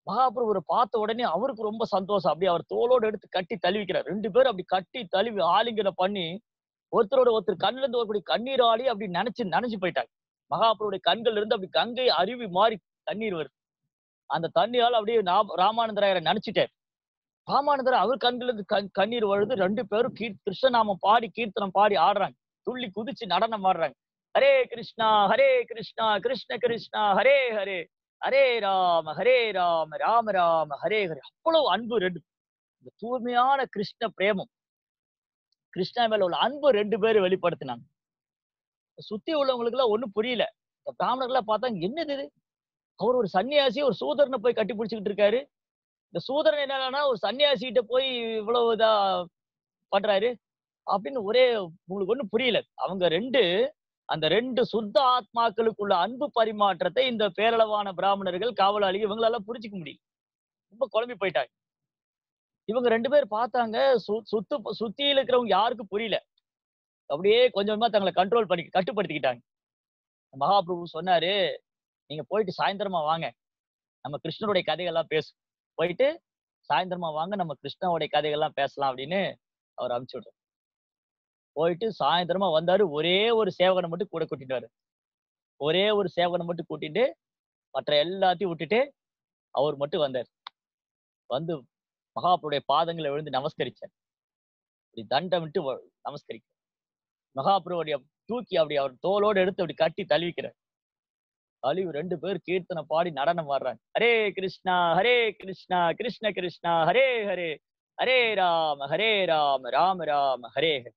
மகாபிரபுரை பார்த்த உடனே அவருக்கு ரொம்ப சந்தோஷம் அப்படி அவர் தோளோடு எடுத்து கட்டி தழுவிக்கிறார் ரெண்டு பேரும் அப்படி கட்டி தழுவி ஆலிங்கனை பண்ணி ஒருத்தரோட ஒருத்தர் கண்ணுல இருந்து வரக்கூடிய கண்ணீர் ஆளி அப்படி நினைச்சு நினைச்சு போயிட்டாங்க மகாபுருடைய கண்கள் இருந்து அப்படி கங்கை அருவி மாறி தண்ணீர் வருது அந்த தண்ணியால் அப்படியே நா- ராமானந்தராயரை நினைச்சிட்டார் ராமானந்தர் அவர் கண்கள் இருந்து கண்- கண்ணீர் வருது ரெண்டு பேரும் கீர் கிருஷ்ணநாமம் பாடி கீர்த்தனம் பாடி ஆடுறாங்க துள்ளி குதிச்சு நடனம் ஆடுறாங்க ஹரே கிருஷ்ணா ஹரே கிருஷ்ணா கிருஷ்ண கிருஷ்ணா ஹரே ஹரே ஹரே ராம ஹரே ராம ராம ராம ஹரே ஹரே அவ்வளவு அன்பு ரெண்டு இந்த தூய்மையான கிருஷ்ண பிரேமம் கிருஷ்ணா மேல உள்ள அன்பு ரெண்டு பேரும் வெளிப்படுத்தினாங்க சுத்தி உள்ளவங்களுக்கு எல்லாம் ஒண்ணும் புரியல இந்த பிராமணர்கள்லாம் பார்த்தாங்க என்னது இது அவர் ஒரு சன்னியாசி ஒரு சூதரனை போய் கட்டி பிடிச்சிக்கிட்டு இருக்காரு இந்த சூதரன் என்னன்னா ஒரு சன்னியாசிகிட்ட போய் இவ்வளவு இதா பண்றாரு அப்படின்னு ஒரே உங்களுக்கு ஒண்ணும் புரியல அவங்க ரெண்டு அந்த ரெண்டு சுத்த ஆத்மாக்களுக்குள்ள அன்பு பரிமாற்றத்தை இந்த பேரளவான பிராமணர்கள் காவலாளி இவங்களால புரிஞ்சுக்க முடியல ரொம்ப குழம்பி போயிட்டாங்க இவங்க ரெண்டு பேர் பார்த்தாங்க சு- சுத்து சுத்தியில இருக்கிறவங்க யாருக்கும் புரியல அப்படியே கொஞ்சம் கொஞ்சமா தங்களை கண்ட்ரோல் பண்ணி கட்டுப்படுத்திக்கிட்டாங்க மகாபிரபு சொன்னாரு நீங்க போயிட்டு சாயந்தரமா வாங்க நம்ம கிருஷ்ணருடைய கதைகள்லாம் பேசும் போயிட்டு சாயந்தரமா வாங்க நம்ம கிருஷ்ணனுடைய கதைகள்லாம் பேசலாம் அப்படின்னு அவர் அனுப்பிச்சு விடுறாரு போயிட்டு சாயந்தரமா வந்தாரு ஒரே ஒரு சேவகனை மட்டும் கூட கூட்டிட்டு வர ஒரே ஒரு சேவகனை மட்டும் கூட்டிட்டு மற்ற எல்லாத்தையும் விட்டுட்டு அவர் மட்டும் வந்தார் வந்து மகாபுருடைய பாதங்களை விழுந்து நமஸ்கரிச்சார் இப்படி தண்டம் விட்டு வ- நமஸ்கரிக்க மகாபுருடைய தூக்கி அப்படி அவர் தோளோடு எடுத்து அப்படி கட்டி தழுவிக்கிறார் தழுவி ரெண்டு பேர் கீர்த்தனை பாடி நடனம் ஆடுறாங்க ஹரே கிருஷ்ணா ஹரே கிருஷ்ணா கிருஷ்ண கிருஷ்ணா ஹரே ஹரே ஹரே ராம ஹரே ராம ராம ராம ஹரே ஹரே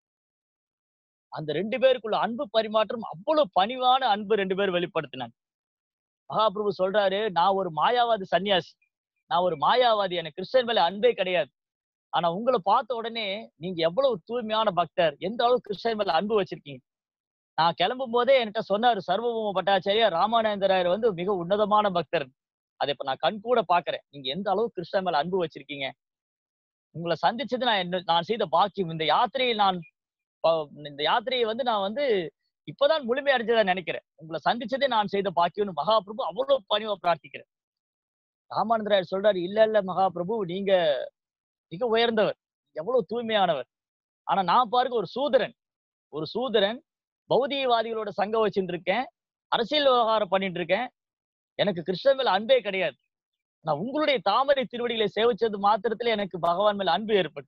அந்த ரெண்டு பேருக்குள்ள அன்பு பரிமாற்றம் அவ்வளவு பணிவான அன்பு ரெண்டு பேர் வெளிப்படுத்தினாங்க மகாபிரபு சொல்றாரு நான் ஒரு மாயாவாதி சன்னியாசி நான் ஒரு மாயாவாதி எனக்கு கிறிஸ்டியன் மேல அன்பே கிடையாது ஆனா உங்களை பார்த்த உடனே நீங்க எவ்வளவு தூய்மையான பக்தர் எந்த அளவுக்கு கிறிஸ்டியன் மேல அன்பு வச்சிருக்கீங்க நான் கிளம்பும் போதே என்கிட்ட சொன்னாரு சர்வபூம பட்டாச்சாரியார் ராமானந்தராயர் வந்து மிக உன்னதமான பக்தர் அதை இப்ப நான் கண் கூட பாக்குறேன் நீங்க எந்த அளவுக்கு கிறிஸ்டியன் மேல அன்பு வச்சிருக்கீங்க உங்களை சந்திச்சது நான் என்ன நான் செய்த பாக்கியம் இந்த யாத்திரையை நான் ப- இந்த யாத்திரையை வந்து நான் வந்து இப்பதான் முழுமை அடைஞ்சதா நினைக்கிறேன் உங்களை சந்திச்சதே நான் செய்த பாக்கியம்னு மகாபிரபு அவ்வளவு பணிவா பிரார்த்திக்கிறேன் ராமானந்தராயர் சொல்றாரு இல்ல இல்ல மகாபிரபு நீங்க மிக உயர்ந்தவர் எவ்வளவு தூய்மையானவர் ஆனா நான் பாருங்க ஒரு சூதரன் ஒரு சூதரன் பௌதிகவாதிகளோட சங்கம் வச்சுட்டு இருக்கேன் அரசியல் விவகாரம் பண்ணிட்டு இருக்கேன் எனக்கு கிருஷ்ணன் மேல அன்பே கிடையாது நான் உங்களுடைய தாமரை திருவடிகளை சேவிச்சது மாத்திரத்துல எனக்கு பகவான் மேல அன்பு ஏற்பட்டு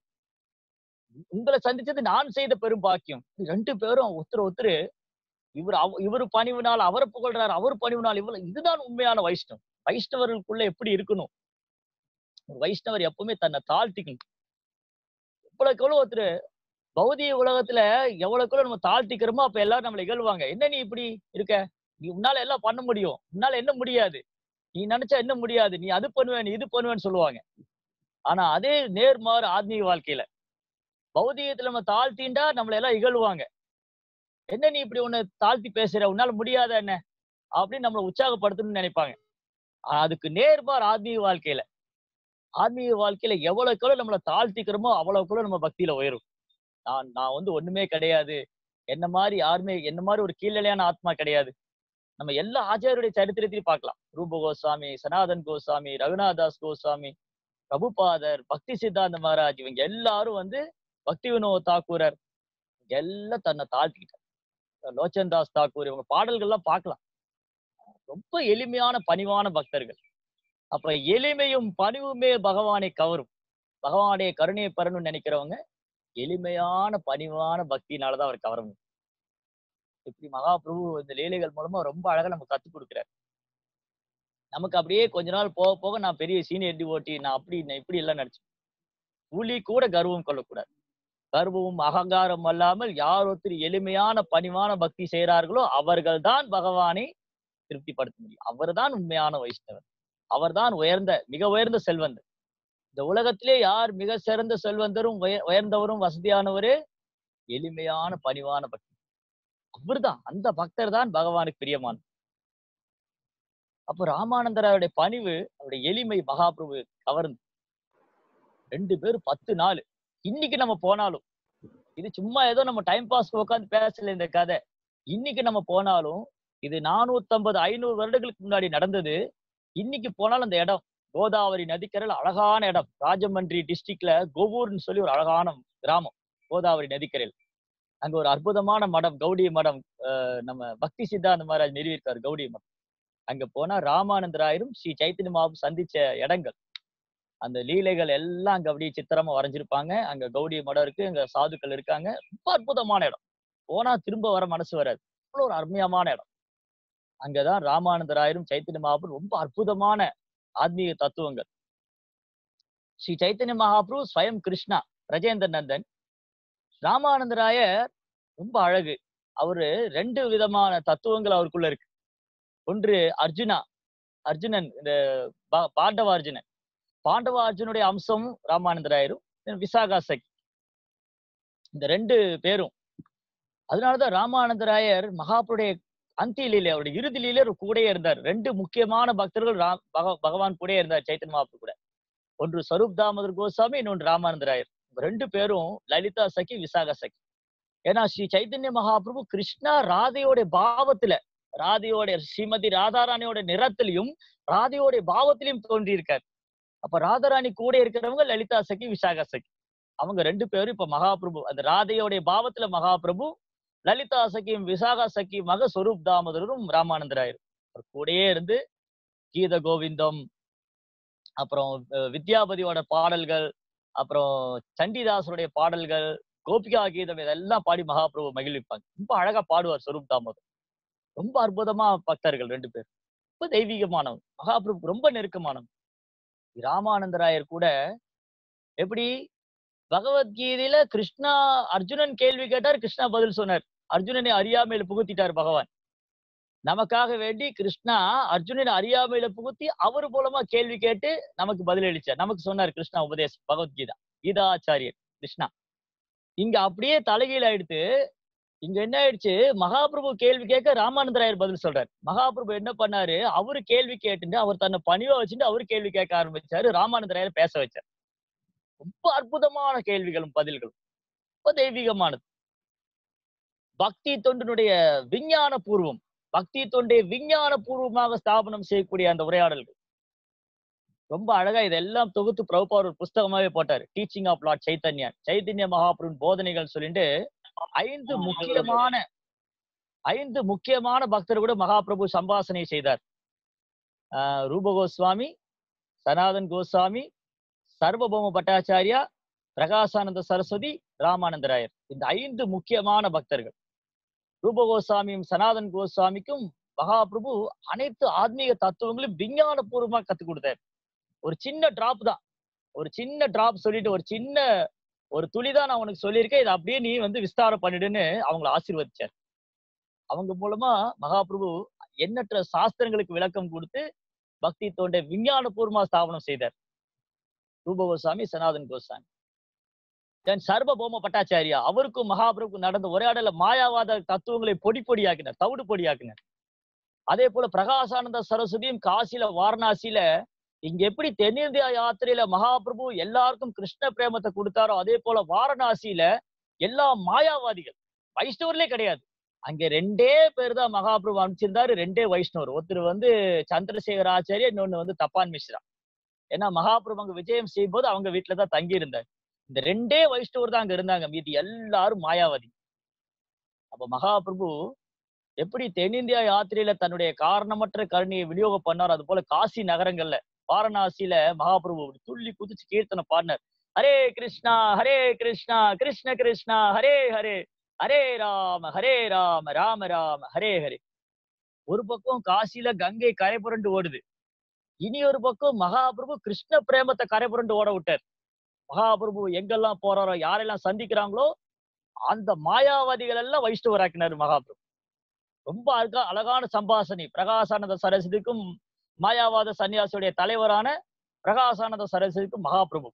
உங்களை சந்திச்சது நான் செய்த பெரும் பாக்கியம் ரெண்டு பேரும் ஒருத்தர் ஒருத்தர் இவர் அவ- இவர் பணிவுனால் அவரை புகழ்றாரு அவர் பணிவுனால் இவ்வளவு இதுதான் உண்மையான வைஷ்ணவம் வைஷ்ணவர்களுக்குள்ள எப்படி இருக்கணும் ஒரு வைஷ்ணவர் எப்பவுமே தன்னை தாழ்த்திக்கணும் எவ்வளவுக்கு எவ்வளவு ஒருத்தர் பௌதிக உலகத்துல எவ்வளவுக்கு எவ்வளவு நம்ம தாழ்த்திக்கிறோமோ அப்ப எல்லாரும் நம்மளை இகழ்வாங்க என்ன நீ இப்படி இருக்க நீ உன்னால எல்லாம் பண்ண முடியும் உன்னால என்ன முடியாது நீ நினைச்சா என்ன முடியாது நீ அது பண்ணுவ நீ இது பண்ணுவேன்னு சொல்லுவாங்க ஆனா அதே நேர்மாறு ஆத்மீக வாழ்க்கையில பௌதிகத்துல நம்ம தாழ்த்திண்டா நம்மளை எல்லாம் இகழ்வாங்க என்ன நீ இப்படி உன்னை தாழ்த்தி பேசுற உன்னால முடியாத என்ன அப்படின்னு நம்மளை உற்சாகப்படுத்தணும்னு நினைப்பாங்க ஆனா அதுக்கு நேர்மார் ஆத்மீக வாழ்க்கையில ஆத்மீக வாழ்க்கையில எவ்வளவுக்கு எவ்வளவு நம்மளை தாழ்த்திக்கிறோமோ அவ்வளவுக்கு எவ்வளவு நம்ம பக்தியில உயரும் நான் நான் வந்து ஒண்ணுமே கிடையாது என்ன மாதிரி யாருமே என்ன மாதிரி ஒரு கீழ்நிலையான ஆத்மா கிடையாது நம்ம எல்லா ஆச்சாரியருடைய சரித்திரத்திலையும் பார்க்கலாம் ரூப கோஸ்வாமி சனாதன் கோஸ்வாமி ரகுநாதாஸ் கோஸ்வாமி பிரபுபாதர் பக்தி சித்தாந்த மகாராஜ் இவங்க எல்லாரும் வந்து பக்தி வினோத் தாக்கூரர் இவங்க எல்லாம் தன்னை தாழ்த்திக்கிட்டார் லோச்சன் தாஸ் தாக்கூர் இவங்க பாடல்கள்லாம் பார்க்கலாம் ரொம்ப எளிமையான பணிவான பக்தர்கள் அப்ப எளிமையும் பணிவுமே பகவானை கவரும் பகவானுடைய கருணையை பெறணும்னு நினைக்கிறவங்க எளிமையான பணிவான பக்தினாலதான் அவர் கவர முடியும் இப்படி மகாபிரபு இந்த லீலைகள் மூலமா ரொம்ப அழகா நம்ம கத்துக் கொடுக்குறாரு நமக்கு அப்படியே கொஞ்ச நாள் போக போக நான் பெரிய சீனியர் டிவோட்டி நான் அப்படி நான் இப்படி எல்லாம் நினைச்சேன் புலி கூட கர்வம் கொள்ளக்கூடாது கர்வமும் அகங்காரம் அல்லாமல் யார் ஒருத்தர் எளிமையான பணிவான பக்தி செய்கிறார்களோ அவர்கள்தான் பகவானை திருப்திப்படுத்த முடியும் அவர்தான் உண்மையான வைஷ்ணவர் அவர்தான் உயர்ந்த மிக உயர்ந்த செல்வந்தர் இந்த உலகத்திலே யார் மிக சிறந்த செல்வந்தரும் உய- உயர்ந்தவரும் வசதியானவரு எளிமையான பணிவான பக்தி அவர்தான் அந்த பக்தர் தான் பகவானுக்கு பிரியமான அப்போ ராமானந்தராவுடைய பணிவு அவருடைய எளிமை மகாபிரபு கவர்ந்து ரெண்டு பேரும் பத்து நாள் இன்னைக்கு நம்ம போனாலும் இது சும்மா ஏதோ நம்ம டைம் பாஸ் உட்காந்து பேசல இந்த கதை இன்னைக்கு நம்ம போனாலும் இது நானூத்தம்பது ஐநூறு வருடங்களுக்கு முன்னாடி நடந்தது இன்னைக்கு போனாலும் அந்த இடம் கோதாவரி நதிக்கரையில் அழகான இடம் ராஜமன்றி டிஸ்ட்ரிக்ட்ல கோவூர்னு சொல்லி ஒரு அழகான கிராமம் கோதாவரி நதிக்கரையில் அங்க ஒரு அற்புதமான மடம் கௌடி மடம் அஹ் நம்ம பக்தி சித்தாந்த மகாராஜ் நிறுவியிருக்காரு கௌடி மடம் அங்க போனா ராமானந்தராயரும் ஸ்ரீ சைத்தன்ய மாபு சந்திச்ச இடங்கள் அந்த லீலைகள் எல்லாம் அங்க அப்படியே சித்திரமா வரைஞ்சிருப்பாங்க அங்க கௌடி மடம் இருக்கு அங்க சாதுக்கள் இருக்காங்க ரொம்ப அற்புதமான இடம் போனா திரும்ப வர மனசு வராது அவ்வளவு ஒரு அருமையமான இடம் அங்கதான் ராமானந்தராயரும் சைத்தன்ய மகாபுரும் ரொம்ப அற்புதமான ஆத்மீக தத்துவங்கள் ஸ்ரீ சைத்தன்ய மகாபுரு ஸ்வயம் கிருஷ்ணா பிரஜேந்திர நந்தன் ராமானந்தராயர் ரொம்ப அழகு அவரு ரெண்டு விதமான தத்துவங்கள் அவருக்குள்ள இருக்கு ஒன்று அர்ஜுனா அர்ஜுனன் இந்த பா- பாண்டவ அர்ஜுனன் பாண்டவ அர்ஜுனுடைய அம்சம் ராமானந்தராயரும் விசாகா சகி இந்த ரெண்டு பேரும் அதனாலதான் ராமானந்தராயர் மகாபுருடைய அந்திய லீலை அவருடைய இறுதி லீலை ஒரு கூடயே இருந்தார் ரெண்டு முக்கியமான பக்தர்கள் ராம் பக- பகவான் கூடயே இருந்தார் சைத்தன்ய மகாபுரு கூட ஒன்று ஸ்வரூப் தாமோதர் கோஸ்வாமி இன்னொன்று ராமானந்தராயர் இவங்க ரெண்டு பேரும் லலிதா சகி விசாகா சகி ஏன்னா ஸ்ரீ சைத்தன்ய மகாபிரபு கிருஷ்ணா ராதையோட பாவத்துல ராதையோட ஸ்ரீமதி ராதாராணியோட நிறத்திலையும் ராதையோட பாவத்திலையும் தோன்றியிருக்கார் அப்ப ராதாராணி கூட இருக்கிறவங்க லலிதா சகி விசாகா சகி அவங்க ரெண்டு பேரும் இப்ப மகாபிரபு அந்த ராதையோடைய பாவத்துல மகாபிரபு லலிதா சகியும் விசாகா சகியுமாக ஸ்வரூப் தாமோதரும் ராமானந்தராயரும் அவர் கூடயே இருந்து கீத கோவிந்தம் அப்புறம் அஹ், வித்யாபதியோட பாடல்கள் அப்புறம் சண்டிதாசருடைய பாடல்கள் கோபிகா கீதம் இதெல்லாம் பாடி மகாபிரபு மகிழ்விப்பாங்க ரொம்ப அழகா பாடுவார் ஸ்வரூப் தாமோதர் ரொம்ப அற்புதமா பக்தர்கள் ரெண்டு பேர் ரொம்ப தெய்வீகமானவங்க மகாபிரபுக்கு ரொம்ப நெருக்கமானவங்க ராமானந்தராயர் கூட எப்படி பகவத்கீதையில கிருஷ்ணா அர்ஜுனன் கேள்வி கேட்டார் கிருஷ்ணா பதில் சொன்னார் அர்ஜுனனை அறியாமையில புகுத்திட்டார் பகவான் நமக்காக வேண்டி கிருஷ்ணா அர்ஜுனனை அறியாமையில புகுத்தி அவர் மூலமா கேள்வி கேட்டு நமக்கு பதிலளிச்சார் நமக்கு சொன்னார் கிருஷ்ணா உபதேசம் பகவத்கீதா கீதாச்சாரியர் கிருஷ்ணா இங்க அப்படியே தலைகீழ ஆயிடுத்து இங்க என்ன ஆயிடுச்சு மகாபிரபு கேள்வி கேட்க ராமானந்தராயர் பதில் சொல்றாரு மகாபிரபு என்ன பண்ணாரு அவரு கேள்வி கேட்டுட்டு அவர் தன்னை பணிவா வச்சுட்டு அவரு கேள்வி கேட்க ஆரம்பிச்சாரு ராமானந்தராயர் பேச வச்சார் ரொம்ப அற்புதமான கேள்விகளும் பதில்களும் ரொம்ப தெய்வீகமானது பக்தி தொண்டினுடைய விஞ்ஞான பூர்வம் பக்தி தொண்டை விஞ்ஞான பூர்வமாக ஸ்தாபனம் செய்யக்கூடிய அந்த உரையாடல்கள் ரொம்ப அழகா இதெல்லாம் தொகுத்து பிரபுபார் ஒரு புஸ்தகமாவே போட்டாரு teaching of Lord Chaitanya Chaitanya மகாபுரின் போதனைகள் சொல்லிட்டு ஐந்து முக்கியமான ஐந்து முக்கியமான பக்தர் கூட மகாபிரபு சம்பாசனை செய்தார் ஆஹ் ரூப கோஸ்வாமி சனாதன் கோஸ்வாமி சர்வபௌம பட்டாச்சாரியா பிரகாசானந்த சரஸ்வதி ராமானந்தராயர் இந்த ஐந்து முக்கியமான பக்தர்கள் ரூப கோஸ்வாமியும் சனாதன் கோஸ்வாமிக்கும் மகாபிரபு அனைத்து ஆத்மீக தத்துவங்களையும் விஞ்ஞான பூர்வமா கத்துக் கொடுத்தார் ஒரு சின்ன டிராப் தான் ஒரு சின்ன டிராப் சொல்லிட்டு ஒரு சின்ன ஒரு துளிதான் நான் உனக்கு சொல்லியிருக்கேன் இதை அப்படியே நீ வந்து விஸ்தாரம் பண்ணிடுன்னு அவங்கள ஆசீர்வதிச்சார் அவங்க மூலமா மகாபிரபு எண்ணற்ற சாஸ்திரங்களுக்கு விளக்கம் கொடுத்து பக்தி தோண்ட விஞ்ஞான பூர்வமா ஸ்தாபனம் செய்தார் ரூப கோஸ்வாமி சனாதன் கோஸ்வாமி தென் சர்வபௌம பட்டாச்சாரியா அவருக்கும் மகாபிரபுக்கும் நடந்த உரையாடல மாயாவாத தத்துவங்களை பொடி பொடியாக்கினார் தவிடு பொடியாக்கினார் அதே போல பிரகாசானந்த சரஸ்வதியும் காசில வாரணாசியில இங்க எப்படி தென்னிந்தியா யாத்திரையில மகாபிரபு எல்லாருக்கும் கிருஷ்ண பிரேமத்தை கொடுத்தாரோ அதே போல வாரணாசியில எல்லா மாயாவாதிகள் வைஷ்ணவர்லே கிடையாது அங்க ரெண்டே பேர் தான் மகாபிரபு அனுப்பிச்சிருந்தாரு ரெண்டே வைஷ்ணவர் ஒருத்தர் வந்து சந்திரசேகர ஆச்சாரியா இன்னொன்னு வந்து தப்பான் மிஸ்ரா ஏன்னா மகாபிரபு அங்க விஜயம் செய்யும் போது அவங்க வீட்டுல தான் தங்கி இருந்தார் இந்த ரெண்டே வைஷ்ணவர் தான் அங்க இருந்தாங்க மீதி எல்லாரும் மாயாவாதி அப்ப மகாபிரபு எப்படி தென்னிந்தியா யாத்திரையில தன்னுடைய காரணமற்ற கருணையை விநியோகம் பண்ணார் அது போல காசி நகரங்கள்ல வாரணாசியில மகாபிரபு அப்படி துள்ளி குதிச்சு கீர்த்தனை பாடினார் ஹரே கிருஷ்ணா ஹரே கிருஷ்ணா கிருஷ்ண கிருஷ்ணா ஹரே ஹரே ஹரே ராம ஹரே ராம ராம ராம ஹரே ஹரே ஒரு பக்கம் காசியில கங்கை கரை புரண்டு ஓடுது இனி ஒரு பக்கம் மகாபிரபு கிருஷ்ண பிரேமத்தை கரை புரண்டு ஓட விட்டார் மகாபிரபு எங்கெல்லாம் போறாரோ யாரெல்லாம் சந்திக்கிறாங்களோ அந்த மாயாவாதிகள் எல்லாம் வைஷ்ணவராக்கினார் மகாபிரபு ரொம்ப அழகா அழகான சம்பாசனை பிரகாசானந்த சரஸ்வதிக்கும் மாயாவாத சன்னியாசியுடைய தலைவரான பிரகாசானந்த சரஸ்வதிக்கும் மகாபிரபு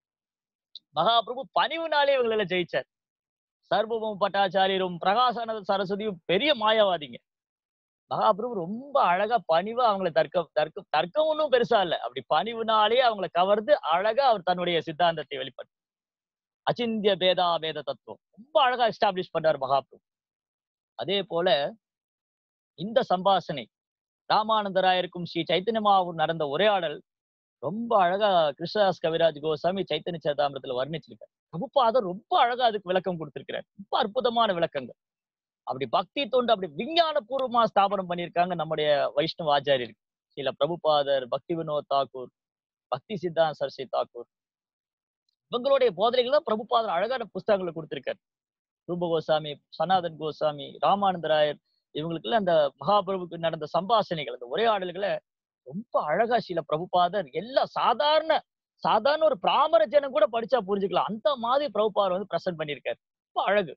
மகாபிரபு பணிவுனாலே இவங்கள ஜெயிச்சார் சர்வபம் பட்டாச்சாரியரும் பிரகாசானந்த சரஸ்வதியும் பெரிய மாயாவாதிங்க மகாபிரபு ரொம்ப அழகா பணிவா அவங்களை தர்க்க தர்க்க தர்க்கம் ஒன்றும் பெருசா இல்ல அப்படி பணிவுனாலே அவங்களை கவர்ந்து அழகா அவர் தன்னுடைய சித்தாந்தத்தை வெளிப்பட்டு அச்சிந்திய பேதா பேத தத்துவம் ரொம்ப அழகா எஸ்டாப்ளிஷ் பண்றார் மகாபிரபு அதே போல இந்த சம்பாஷணை ராமானந்தராயருக்கும் ஸ்ரீ சைத்தன்யமாவும் நடந்த உரையாடல் ரொம்ப அழகா கிருஷ்ணதாஸ் கவிராஜ் கோசாமி சைத்தன்ய சேதாமிரத்துல வர்ணிச்சிருக்காரு பிரபுபாதர் ரொம்ப அழகா அதுக்கு விளக்கம் கொடுத்திருக்கிறார் ரொம்ப அற்புதமான விளக்கங்கள் அப்படி பக்தி தொண்டு அப்படி விஞ்ஞான பூர்வமா ஸ்தாபனம் பண்ணியிருக்காங்க நம்முடைய வைஷ்ணவ ஆச்சாரியர் சில பிரபுபாதர் பக்தி வினோத் தாக்கூர் பக்தி சித்தாந்த் சரஸ்வதி தாக்கூர் இவங்களுடைய போதனைகள் தான் பிரபுபாதர் அழகான புஸ்தகங்களை கொடுத்திருக்காரு ரூப கோசாமி சனாதன் கோசாமி ராமானந்தராயர் இவங்களுக்குள்ள அந்த மகாபிரபுக்கு நடந்த சம்பாஷணைகள் அந்த உரையாடல்களை ரொம்ப அழகா சில பிரபுபாதர் எல்லா சாதாரண சாதாரண ஒரு பிராமர ஜனம் கூட படிச்சா புரிஞ்சுக்கலாம் அந்த மாதிரி பிரபுபாதர் வந்து பிரசன்ட் பண்ணியிருக்காரு ரொம்ப அழகு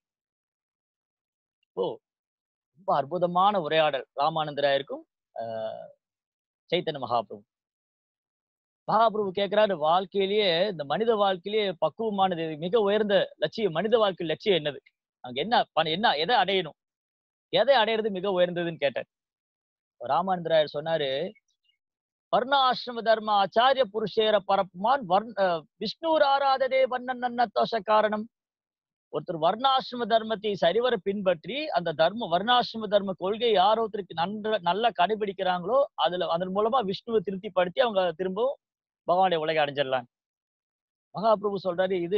ஓ ரொம்ப அற்புதமான உரையாடல் ராமானந்தராயிருக்கும் ஆஹ் சைத்தன்ய மகாபிரபு மகாபிரபு கேட்கிறாரு வாழ்க்கையிலேயே இந்த மனித வாழ்க்கையிலேயே பக்குவமானது மிக உயர்ந்த லட்சியம் மனித வாழ்க்கை லட்சியம் என்னது அங்க என்ன பண- என்ன எதை அடையணும் எதை அடையிறது மிக உயர்ந்ததுன்னு கேட்டார் ராமானந்தராயர் சொன்னாரு வர்ணாசிரம தர்ம ஆச்சாரிய புருஷேர பரப்புமான் வர்ண அஹ் விஷ்ணுர் ஆராததே வண்ணன் நன்னத்தோஷ காரணம் ஒருத்தர் வர்ணாசிரம தர்மத்தை சரிவர பின்பற்றி அந்த தர்ம வர்ணாசிரம தர்ம கொள்கையை யார் ஒருத்தருக்கு நன்ற நல்லா கடைபிடிக்கிறாங்களோ அதுல அதன் மூலமா விஷ்ணுவை திருப்திப்படுத்தி அவங்க திரும்பவும் பகவானுடைய உலகை அடைஞ்சிடலாம் மகாபிரபு சொல்றாரு இது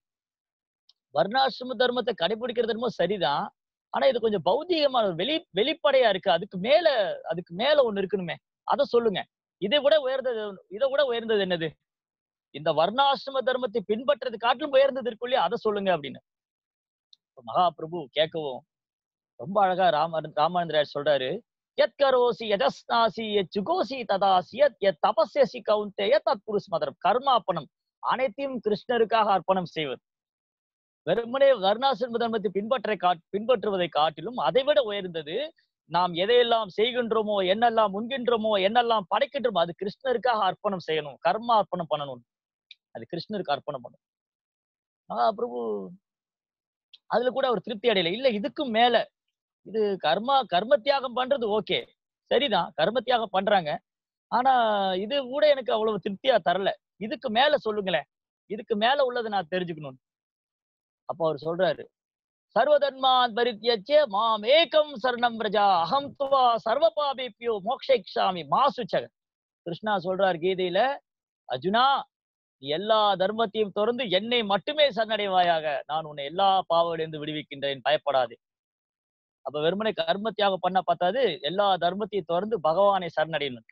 வர்ணாசிரம தர்மத்தை கடைபிடிக்கிறது என்னமோ சரிதான் ஆனா இது கொஞ்சம் பௌதிகமான ஒரு வெளி வெளிப்படையா இருக்கு அதுக்கு மேல அதுக்கு மேல ஒண்ணு இருக்கணுமே அதை சொல்லுங்க இதை விட உயர்ந்தது இதை விட உயர்ந்தது என்னது இந்த வர்ணாசிரம தர்மத்தை பின்பற்றது காட்டிலும் உயர்ந்தது இருக்கு இல்லையா அதை சொல்லுங்க அப்படின்னு இப்ப மகாபிரபு கேட்கவும் ரொம்ப அழகா ராம ராமானந்தராயர் சொல்றாரு எத் கரோசி யஜஸ்நாசி எத் சுகோசி ததாசி எத் எத் தபஸ்யசி கவுந்தேய தத் புருஷ் மதரம் கர்மாப்பணம் அனைத்தையும் கிருஷ்ணருக்காக அர்ப்பணம் செய்வது வெறுமனே வர்ணாசிரம தர்மத்தை பின்பற்ற கா பின்பற்றுவதை காட்டிலும் அதைவிட உயர்ந்தது நாம் எதையெல்லாம் செய்கின்றோமோ என்னெல்லாம் முன்கின்றோமோ என்னெல்லாம் படைக்கின்றோமோ அது கிருஷ்ணருக்காக அர்ப்பணம் செய்யணும் கர்மா அர்ப்பணம் பண்ணணும் அது கிருஷ்ணருக்கு அர்ப்பணம் பண்ணணும் மகாபிரபு அதுல கூட அவர் திருப்தி அடையல இல்ல இதுக்கும் மேல இது கர்மா கர்ம தியாகம் பண்றது ஓகே சரிதான் கர்ம தியாகம் பண்றாங்க ஆனா இது கூட எனக்கு அவ்வளவு திருப்தியா தரல இதுக்கு மேல சொல்லுங்களேன் இதுக்கு மேல உள்ளதை நான் தெரிஞ்சுக்கணும் அப்போ அவர் சொல்றாரு சர்வதன்மான் பரித்தியச்சே மாம் ஏகம் சரணம் பிரஜா அகம் துவா சர்வ பாபிப்பியோ மோக்ஷாமி மாசுச்சக கிருஷ்ணா சொல்றார் கீதையில அர்ஜுனா நீ எல்லா தர்மத்தையும் தொடர்ந்து என்னை மட்டுமே சரணடைவாயாக நான் உன்னை எல்லா பாவத்திலிருந்து விடுவிக்கின்றேன் பயப்படாதே அப்ப வெறுமனே கர்ம தியாகம் பண்ண பார்த்தாது எல்லா தர்மத்தையும் தொடர்ந்து பகவானை சரணடையணும்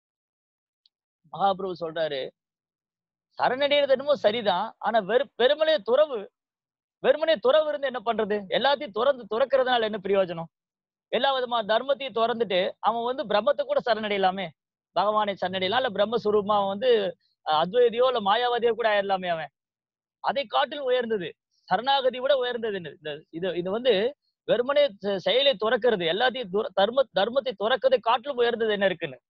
மகாபிரபு சொல்றாரு சரணடைகிறது என்னமோ சரிதான் ஆனா வெறு வெறுமனே துறவு வெறுமனே துறவு இருந்து என்ன பண்றது எல்லாத்தையும் துறந்து துறக்கிறதுனால என்ன பிரயோஜனம் எல்லா விதமான தர்மத்தையும் திறந்துட்டு அவன் வந்து பிரம்மத்தை கூட சரணடையலாமே பகவானை சரணடையலாம் இல்ல பிரம்மஸ்வரூபமா அவன் வந்து அஹ், அத்வைதியோ இல்ல மாயாவாதியோ கூட ஆயிடலாமே அவன் அதை காட்டிலும் உயர்ந்தது சரணாகதி விட உயர்ந்தது என்ன? இந்த இது இது வந்து வெறுமனே செ- செயலை துறக்கிறது எல்லாத்தையும் துர- தர்ம தர்மத்தை துறக்கிறதை காட்டிலும் உயர்ந்தது என்ன இருக்குன்னு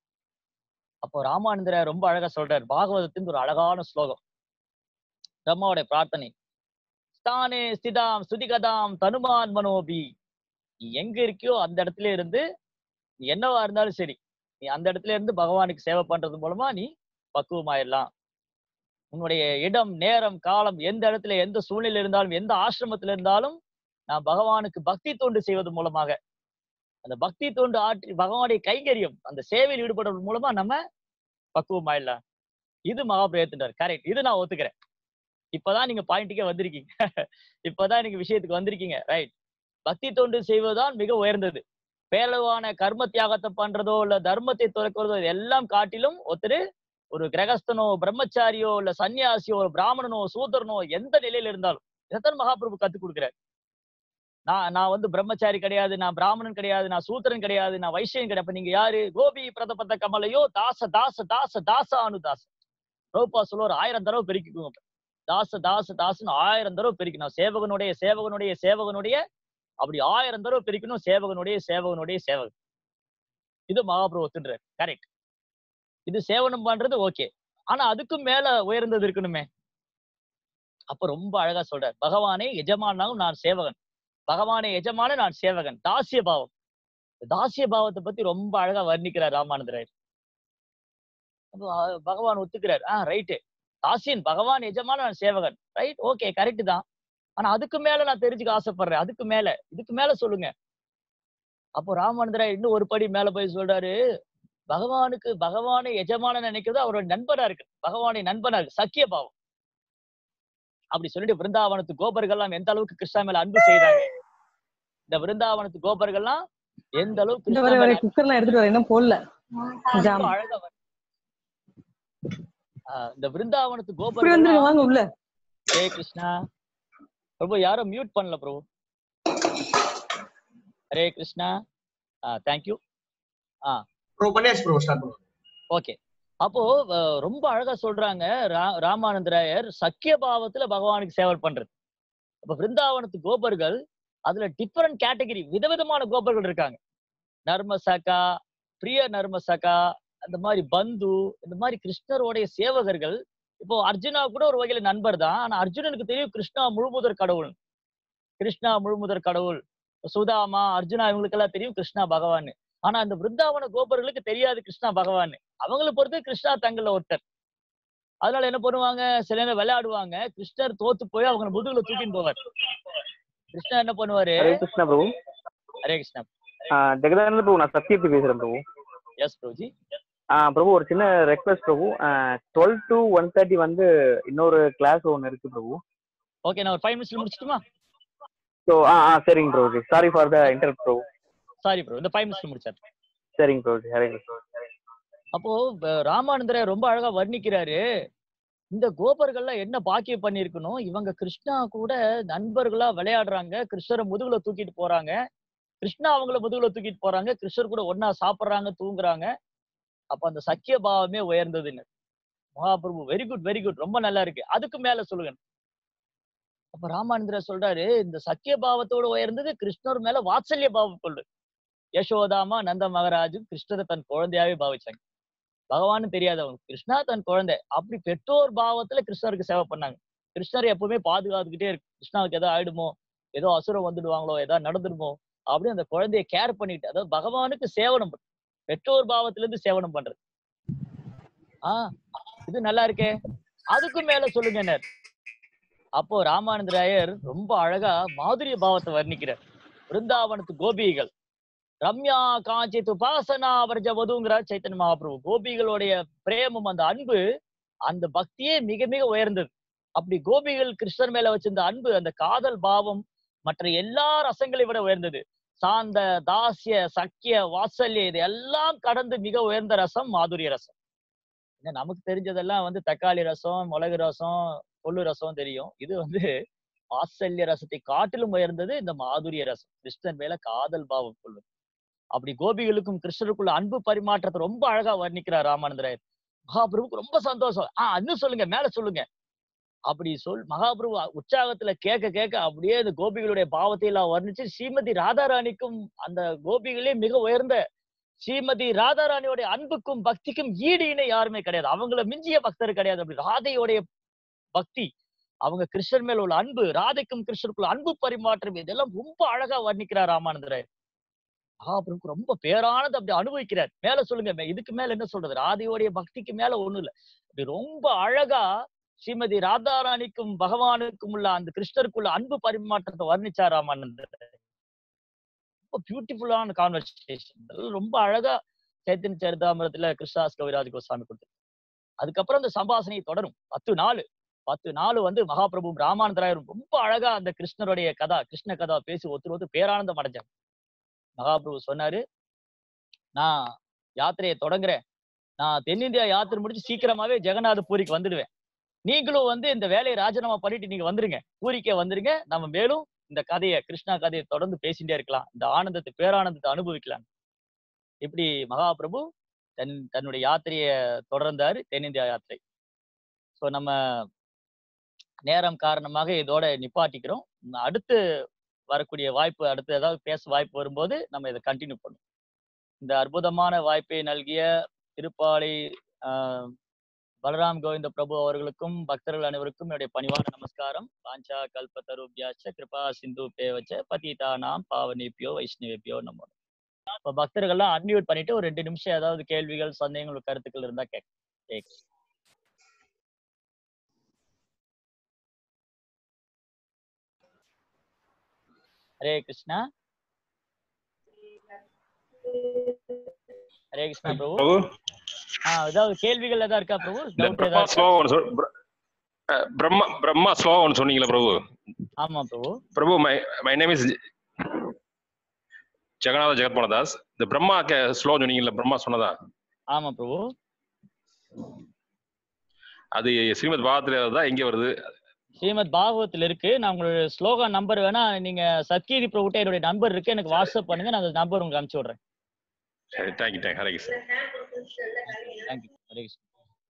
அப்போ ராமானந்தர ரொம்ப அழகா சொல்றாரு பாகவதத்தின் ஒரு அழகான ஸ்லோகம் பிரம்மாவுடைய பிரார்த்தனை ஸ்தானே ஸ்திதாம் ஸ்துதிகதாம் தனுமான் மனோபி நீ எங்க இருக்கியோ அந்த இடத்துல இருந்து நீ என்னவா இருந்தாலும் சரி நீ அந்த இடத்துல இருந்து பகவானுக்கு சேவை பண்றது மூலமா நீ பக்குவமாயிடலாம் உன்னுடைய இடம் நேரம் காலம் எந்த இடத்துல எந்த சூழ்நிலை இருந்தாலும் எந்த ஆசிரமத்துல இருந்தாலும் நான் பகவானுக்கு பக்தி தொண்டு செய்வது மூலமாக அந்த பக்தி தொண்டு ஆற்றி பகவானுடைய கைங்கரியம் அந்த சேவையில் ஈடுபடுறது மூலமா நம்ம பக்குவமாயிடலாம் இது மகாபிரயத்தினர் கரெக்ட் இது நான் ஒத்துக்கிறேன் இப்பதான் நீங்க பாயிண்ட்டுக்கே வந்திருக்கீங்க இப்பதான் நீங்க விஷயத்துக்கு வந்திருக்கீங்க ரைட் பக்தி தொண்டு செய்வதுதான் மிக உயர்ந்தது பேரளவான கர்ம தியாகத்தை பண்றதோ இல்ல தர்மத்தை துறக்கிறதோ இது எல்லாம் காட்டிலும் ஒருத்தர் ஒரு கிரகஸ்தனோ பிரம்மச்சாரியோ இல்ல சன்னியாசியோ ஒரு பிராமணனோ சூதரனோ எந்த நிலையில இருந்தாலும் இதைத்தான் மகாபிரபு கத்துக் கொடுக்குறாரு நான் நான் வந்து பிரம்மச்சாரி கிடையாது நான் பிராமணன் கிடையாது நான் சூத்திரன் கிடையாது நான் வைஷ்யன் கிடையாது அப்ப நீங்க யாரு கோபி பிரதபத கமலையோ தாச தாச தாச தாச அனுதாச ரோபா சொல்ல ஒரு ஆயிரம் தடவை பெருக்கிக்குங்க தாச தாச தாசன்னு ஆயிரம் தடவை பெருக்கணும் சேவகனுடைய சேவகனுடைய சேவகனுடைய அப்படி ஆயிரம் தடவை பிரிக்கணும் சேவகனுடைய சேவகனுடைய சேவகன் இது மகாபிரபு ஒத்துன்றார் கரெக்ட் இது சேவனம் பண்றது ஓகே ஆனா அதுக்கும் மேல உயர்ந்தது இருக்கணுமே அப்ப ரொம்ப அழகா சொல்றார் பகவானே எஜமானாலும் நான் சேவகன் பகவானே எஜமான நான் சேவகன் தாசிய பாவம் இந்த தாசிய பாவத்தை பத்தி ரொம்ப அழகா வர்ணிக்கிறார் ராமானந்தராயர் அப்போ, அஹ், பகவான் ஒத்துக்கிறார் ஆஹ் ரைட்டு தாசியன் பகவான் எஜமான நான் சேவகன் ரைட் ஓகே கரெக்ட் தான் ஆனா அதுக்கு மேல நான் தெரிஞ்சுக்க ஆசைப்படுறேன் அதுக்கு மேல இதுக்கு மேல சொல்லுங்க அப்போ ராமானந்தரா இன்னும் ஒரு படி மேல போய் சொல்றாரு பகவானுக்கு பகவானை எஜமான நினைக்கிறது அவரோட நண்பனா இருக்கு பகவானை நண்பனா இருக்கு சக்கிய பாவம் அப்படி சொல்லிட்டு விருந்தாவனத்து கோபர்கள்லாம் எந்த அளவுக்கு கிருஷ்ணா மேல அன்பு செய்தாங்க இந்த விருந்தாவனத்து கோபர்கள்லாம் எந்த அளவுக்கு இந்த கிருஷ்ணா வரை மேல வரை குக்கர்லாம் எடுத்துட்டு வரேன் இன்னும் போடல ஜாம் ரொம்ப அழகா வர்ணி- ஆஹ் இந்த விருந்தாவனத்து இப்படி கோபர்கள் வந்துருங்க வாங்க உள்ள ஹரே கிருஷ்ணா பிரபு யாரும் மியூட் பண்ணல பிரபு ஹரே கிருஷ்ணா தேங்க்யூ ப்ரோ பண்ணியாச்சு ப்ரோ ஸ்டார்ட் பண்ணுவோம் ஓகே அப்போ அஹ், ரொம்ப அழகா சொல்றாங்க ரா- ராமானந்தராயர் சக்கிய பாவத்துல பகவானுக்கு சேவை பண்றது அப்ப பிருந்தாவனத்து கோபர்கள் அதுல டிஃபரெண்ட் கேட்டகரி விதவிதமான கோபர்கள் இருக்காங்க நர்மசகா பிரிய நர்மசகா அந்த மாதிரி பந்து இந்த மாதிரி கிருஷ்ணருடைய சேவகர்கள் இப்போ அர்ஜுனா கூட ஒரு வகையில நண்பர் தான் ஆனா அர்ஜுனனுக்கு தெரியும் கிருஷ்ணா முழுமுதற் கடவுள் கிருஷ்ணா முழுமுதற் கடவுள் சுதாமா அர்ஜுனா இவங்களுக்கெல்லாம் தெரியும் கிருஷ்ணா பகவான் ஆனா அந்த பிருந்தாவன கோபர்களுக்கு தெரியாது கிருஷ்ணா பகவான் அவங்களை பொறுத்து கிருஷ்ணா தங்கள்ல ஒருத்தர் அதனால என்ன பண்ணுவாங்க சில நேரம் விளையாடுவாங்க கிருஷ்ணர் தோத்து போய் அவங்க முதுகுல தூக்கின்னு போவார் கிருஷ்ணா என்ன பண்ணுவாரு ஹரே கிருஷ்ணா பிரபு ஹரே கிருஷ்ணா ஜெகதானந்த பிரபு நான் சத்யப்தி பேசுறேன் பிரபு எஸ் பிரபுஜி ஆ, பிரபு ஒரு சின்ன request Prabhu twelve to one thirty வந்து இன்னொரு கிளாஸ் ஒன்று இருக்கு பிரபு ஓகே நான் ஒரு ஃபைவ் மினிட்ஸ்ல முடிச்சுட்டுமா ஸோ ஆ ஆ சரிங்க Prabhu sorry for the inter Prabhu sorry bro இந்த ஃபைவ் மினிட்ஸ்ல முடிச்சாரு சரிங்க பிரபு ஹரே கிருஷ்ணா அப்போ ப- ராமானந்தரை ரொம்ப அழகா வர்ணிக்கிறாரு இந்த கோபர்கள்லாம் என்ன பாக்கியம் பண்ணியிருக்கணும் இவங்க கிருஷ்ணா கூட நண்பர்களா விளையாடுறாங்க கிருஷ்ணரை முதுகுல தூக்கிட்டு போறாங்க கிருஷ்ணா அவங்கள முதுகுல தூக்கிட்டு போறாங்க கிருஷ்ணர் கூட ஒண்ணா சாப்பிடுறாங்க தூங்குறாங்க அப்ப அந்த சக்கிய பாவமே உயர்ந்ததுன்னு Mahaprabhu very good very good ரொம்ப நல்லா இருக்கு அதுக்கு மேல சொல்லுங்க அப்ப ராமானந்தர் சொல்றாரு இந்த சக்கிய பாவத்தோட உயர்ந்தது கிருஷ்ணர் மேல வாத்சல்ய பாவம் கொள்ளு யசோதாமா நந்த மகராஜும் கிருஷ்ணரை தன் குழந்தையாவே பாவிச்சாங்க பகவான்னு தெரியாது அவங்க கிருஷ்ணா தன் குழந்தை அப்படி பெற்றோர் பாவத்துல கிருஷ்ணருக்கு சேவை பண்ணாங்க கிருஷ்ணர் எப்பவுமே பாதுகாத்துக்கிட்டே இருக்கு கிருஷ்ணாவுக்கு ஏதோ ஆயிடுமோ ஏதோ அசுரம் வந்துடுவாங்களோ ஏதோ நடந்துடுமோ அப்படி அந்த குழந்தைய கேர் பண்ணிட்டு அதாவது பகவானுக்கு சேவனம் பண்றது. பெற்றோர் பாவத்துல இருந்து சேவனம் பண்றது ஆஹ் இது நல்லா இருக்கே அதுக்கு மேல சொல்லுங்க என்ன அப்போ ராமானந்தராயர் ரொம்ப அழகா மாதுரிய பாவத்தை வர்ணிக்கிறார் பிருந்தாவனத்து கோபிகள் ரம்யா காஞ்சித் உபாசனா வர்ஜ வதுங்கிறார் சைத்தன்ய மகாபிரபு கோபிகளுடைய பிரேமம் அந்த அன்பு அந்த பக்தியே மிக மிக உயர்ந்தது அப்படி கோபிகள் கிருஷ்ணர் மேல வச்சிருந்த அன்பு அந்த காதல் பாவம் மற்ற எல்லா ரசங்களை விட உயர்ந்தது சாந்த தாசிய சக்கிய வாத்சல்ய இது எல்லாம் கடந்து மிக உயர்ந்த ரசம் மாதுரிய ரசம் என்ன நமக்கு தெரிஞ்சதெல்லாம் வந்து தக்காளி ரசம் மிளகு ரசம் கொள்ளு ரசம் தெரியும் இது வந்து வாத்சல்ய ரசத்தை காட்டிலும் உயர்ந்தது இந்த மாதுரிய ரசம் கிருஷ்ணன் மேல காதல் பாவம் கொள்வது அப்படி கோபிகளுக்கும் கிருஷ்ணருக்குள்ள அன்பு பரிமாற்றத்தை ரொம்ப அழகா வர்ணிக்கிறார் ராமானந்தராயர் மகாபிரபுக்கு ரொம்ப சந்தோஷம் ஆஹ் இன்னும் சொல்லுங்க மேல சொல்லுங்க அப்படி சொல் மகாபிரபு உற்சாகத்துல கேட்க கேட்க அப்படியே இந்த கோபிகளுடைய பாவத்தை எல்லாம் வர்ணிச்சு ஸ்ரீமதி ராதாராணிக்கும் அந்த கோபிகளே மிக உயர்ந்த ஸ்ரீமதி ராதாராணியோட அன்புக்கும் பக்திக்கும் ஈடு இணை யாருமே கிடையாது அவங்கள மிஞ்சிய பக்தர் கிடையாது அப்படி ராதையோடைய பக்தி அவங்க கிருஷ்ணர் மேல உள்ள அன்பு ராதைக்கும் கிருஷ்ணருக்குள்ள அன்பு பரிமாற்றம் இதெல்லாம் ரொம்ப அழகா வர்ணிக்கிறார் ராமானந்தராயர் மகாபிரபுக்கு ரொம்ப பேரானது அப்படி அனுபவிக்கிறார் மேல சொல்லுங்க மே- இதுக்கு மேல என்ன சொல்றது ராதையோடைய பக்திக்கு மேல ஒண்ணும் இல்ல அப்படி ரொம்ப அழகா ஸ்ரீமதி ராதாராணிக்கும் பகவானுக்கும் உள்ள அந்த கிருஷ்ணருக்குள்ள அன்பு பரிமாற்றத்தை வர்ணிச்சார் ராமானந்தர் ரொம்ப பியூட்டிஃபுல்லான கான்வர்சேஷன் ரொம்ப அழகா சைத்தன்ய சரிதாமிரத்துல கிருஷ்ணாஸ் கவிராஜ் கோஸ்வாமி கொடுத்து அதுக்கப்புறம் அந்த சம்பாசனை தொடரும் பத்து நாள் பத்து நாள் வந்து மகாபிரபு ராமானந்தராயரும் ரொம்ப அழகா அந்த கிருஷ்ணருடைய கதா கிருஷ்ண கதா பேசி ஒருத்தர் ஒருத்தர் பேரானந்தம் அடைஞ்சாங்க மகாபிரபு சொன்னாரு நான் யாத்திரையை தொடங்குறேன் நான் தென்னிந்தியா யாத்திரை முடிச்சு சீக்கிரமாவே ஜெகநாத பூரிக்கு வந்துடுவேன் நீங்களும் வந்து இந்த வேலையை ராஜினாமா பண்ணிட்டு நீங்க வந்துருங்க பூரிக்கே வந்துருங்க நம்ம மேலும் இந்த கதையை கிருஷ்ணா கதையை தொடர்ந்து பேசிட்டே இருக்கலாம் இந்த ஆனந்தத்தை பேரானந்தத்தை அனுபவிக்கலாம் இப்படி மகாபிரபு தன் தன்னுடைய யாத்திரையை தொடர்ந்தாரு தென்னிந்தியா யாத்திரை ஸோ நம்ம நேரம் காரணமாக இதோட நிப்பாட்டிக்கிறோம் உம் அடுத்து வரக்கூடிய வாய்ப்பு அடுத்து ஏதாவது பேச வாய்ப்பு வரும்போது நம்ம இதை கண்டினியூ பண்ணுவோம் இந்த அற்புதமான வாய்ப்பை நல்கிய திருப்பாலை ஆஹ், பலராம் கோவிந்த பிரபு அவர்களுக்கும் பக்தர்கள் அனைவருக்கும் என்னுடைய பணிவான நமஸ்காரம் பாஞ்சா கல்பத்தருபியாச்ச கிருபா சிந்து பேவச்ச பதிதானாம் பாவனிப்பியோ வைஷ்ணவிப்பியோ நம்ம இப்போ பக்தர்கள்லாம் அன்மியூட் பண்ணிட்டு ஒரு ரெண்டு நிமிஷம் ஏதாவது கேள்விகள் சந்தேகங்கள் கருத்துக்கள் இருந்தா கேட்க கேட்க ஹரே கிருஷ்ணா ஹரே கிருஷ்ணா பிரபு பிரபு ஆ ஏதாவது கேள்விகள் ஏதாவது இருக்கா பிரபு இந்த டவுட் பிரம்மா ஏதாவது இருக்கா? ஸ்லோவா ஒன்று சொல் பிர- அஹ், பிரம்மா பிரம்மா ஸ்லோவா ஒன்று சொன்னீங்களா பிரபு ஆமா Prabhu Prabhu my my name is Jagannatha Jagatmohandas இந்த பிரம்மா ஸ்லோ சொன்னீங்கல்ல பிரம்மா சொன்னதா ஆமா பிரபு அது ஸ்ரீமத் பாகத்துல தான் எங்க வருது ஸ்ரீமத் பாகவத்தில் இருக்கு நான் உங்களோட ஸ்லோகா நம்பர் வேணா நீங்க சத்கீரி பிரபுட்ட என்னுடைய நம்பர் இருக்கு எனக்கு வாட்ஸ்அப் பண்ணுங்க நான் அந்த நம்பர் உங்களுக்கு அனுப்பிச்சு விடுறேன் சரி thank you thank Hare Krishna thank you Hare Krishna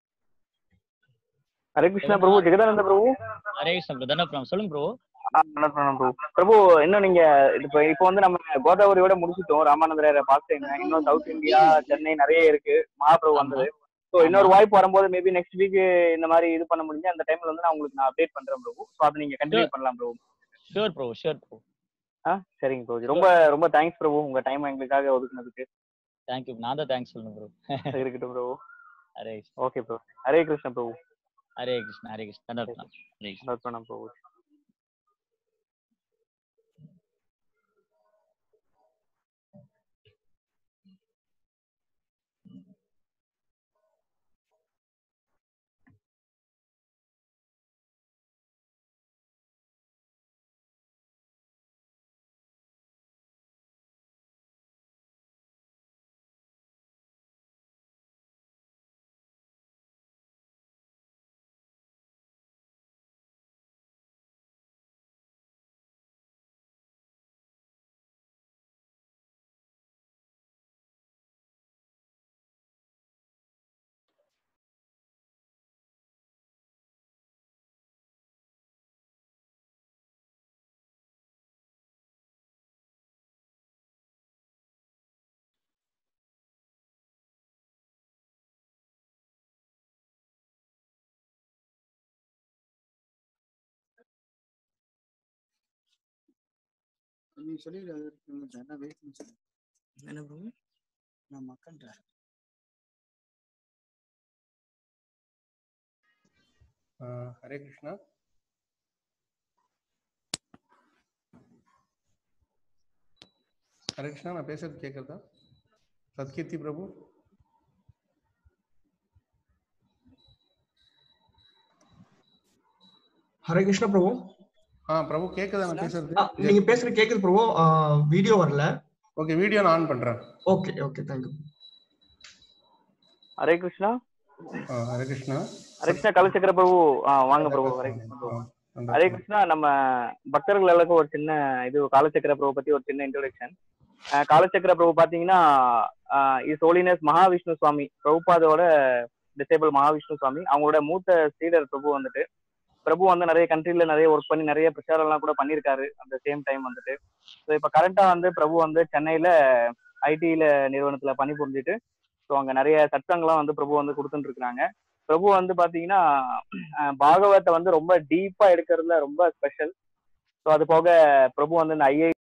Hare Krishna Prabhu Jagadananda Prabhu Hare Krishna Prabhu தண்டப்ரம் சொல்லுங்க பிரபு ஆ, நல்லா சொன்னேன் பிரபு பிரபு இன்னும் நீங்க இப்போ இப்போ வந்து நம்ம கோதாவரியோட முடிச்சிட்டோம் ராமானந்தரரை பார்த்துங்க இன்னும் சவுத் இந்தியா சென்னை நிறைய இருக்கு மகாபிரபு வந்தது ஸோ இன்னொரு வாய்ப்பு வரும்போது மேபி நெக்ஸ்ட் வீக் இந்த மாதிரி இது பண்ண முடிஞ்சு அந்த டைம்ல வந்து நான் உங்களுக்கு நான் அப்டேட் பண்றேன் பிரபு ஸோ அதை நீங்க கண்டினியூ பண்ணலாம் பிரபு ஷூர் பிரபு ஷூர் பிரபு ஆ சரிங்க பிரபு ரொம்ப ரொம்ப தேங்க்ஸ் பிரபு உங்க டைம் எங்களுக்காக ஒதுக்குனதுக்கு தேங்க்யூ நான் தான் தேங்க்ஸ் சொல்லணும் பிரபு இருக்கட்டும் பிரபு ஹரே கிருஷ்ணா ஓகே பிரபு ஹரே கிருஷ்ண பிரபு ஹரே கிருஷ்ணா ஹரே கிருஷ்ணா தண்டப்ரம் ஹரே கிருஷ்ணா நோட் பிரபு நீ சொல்லிடு அது வரைக்கும் என்ன வெயிட் பண்ணி சொல்லு என்ன ப்ரோ நான் மக்கள்கிட்ட ஆஹ் ஹரே கிருஷ்ணா ஹரே கிருஷ்ணா நான் பேசுறது கேட்குறதா சத்கீர்த்தி பிரபு ஹரே கிருஷ்ண பிரபு ஆ பிரபு கேட்குதா நான் பேசுறது ஆ, நீங்க பேசுறது கேக்குது பிரபு வீடியோ வரல ஓகே வீடியோ நான் ஆன் பண்றேன் okay okay thank you Hare Krishna ஆ, ஹரே கிருஷ்ணா ஹரே கிருஷ்ணா கலச்சக்கர பிரபு ஆ வாங்க பிரபு ஹரே கிருஷ்ணா பிரபு ஹரே கிருஷ்ணா நம்ம பக்தர்கள் எல்லாருக்கும் ஒரு சின்ன இது காலச்சக்கர பிரபு பத்தி ஒரு சின்ன இன்ட்ரோடக்ஷன் காலச்சக்கர பிரபு பாத்தீங்கன்னா இஸ் ஹோலினஸ் மகாவிஷ்ணு சுவாமி பிரபுபாதோட டிசேபிள் மகாவிஷ்ணு சுவாமி அவங்களோட மூத்த ஸ்ரீடர் பிரபு வந்துட்டு பிரபு வந்து நிறைய கண்ட்ரில நிறைய ஒர்க் பண்ணி நிறைய பிரச்சாரம் எல்லாம் கூட பண்ணியிருக்காரு அந்த சேம் டைம் வந்துட்டு ஸோ இப்போ கரண்டா வந்து பிரபு வந்து சென்னையில ஐடியில நிறுவனத்துல பணிபுரிஞ்சுட்டு ஸோ அங்க நிறைய சட்டங்கள்லாம் வந்து பிரபு வந்து கொடுத்துட்டு இருக்காங்க பிரபு வந்து பாத்தீங்கன்னா அஹ் பாகவத்தை வந்து ரொம்ப டீப்பா எடுக்கிறதுல ரொம்ப ஸ்பெஷல் ஸோ அது போக பிரபு வந்து இந்த ஐஐ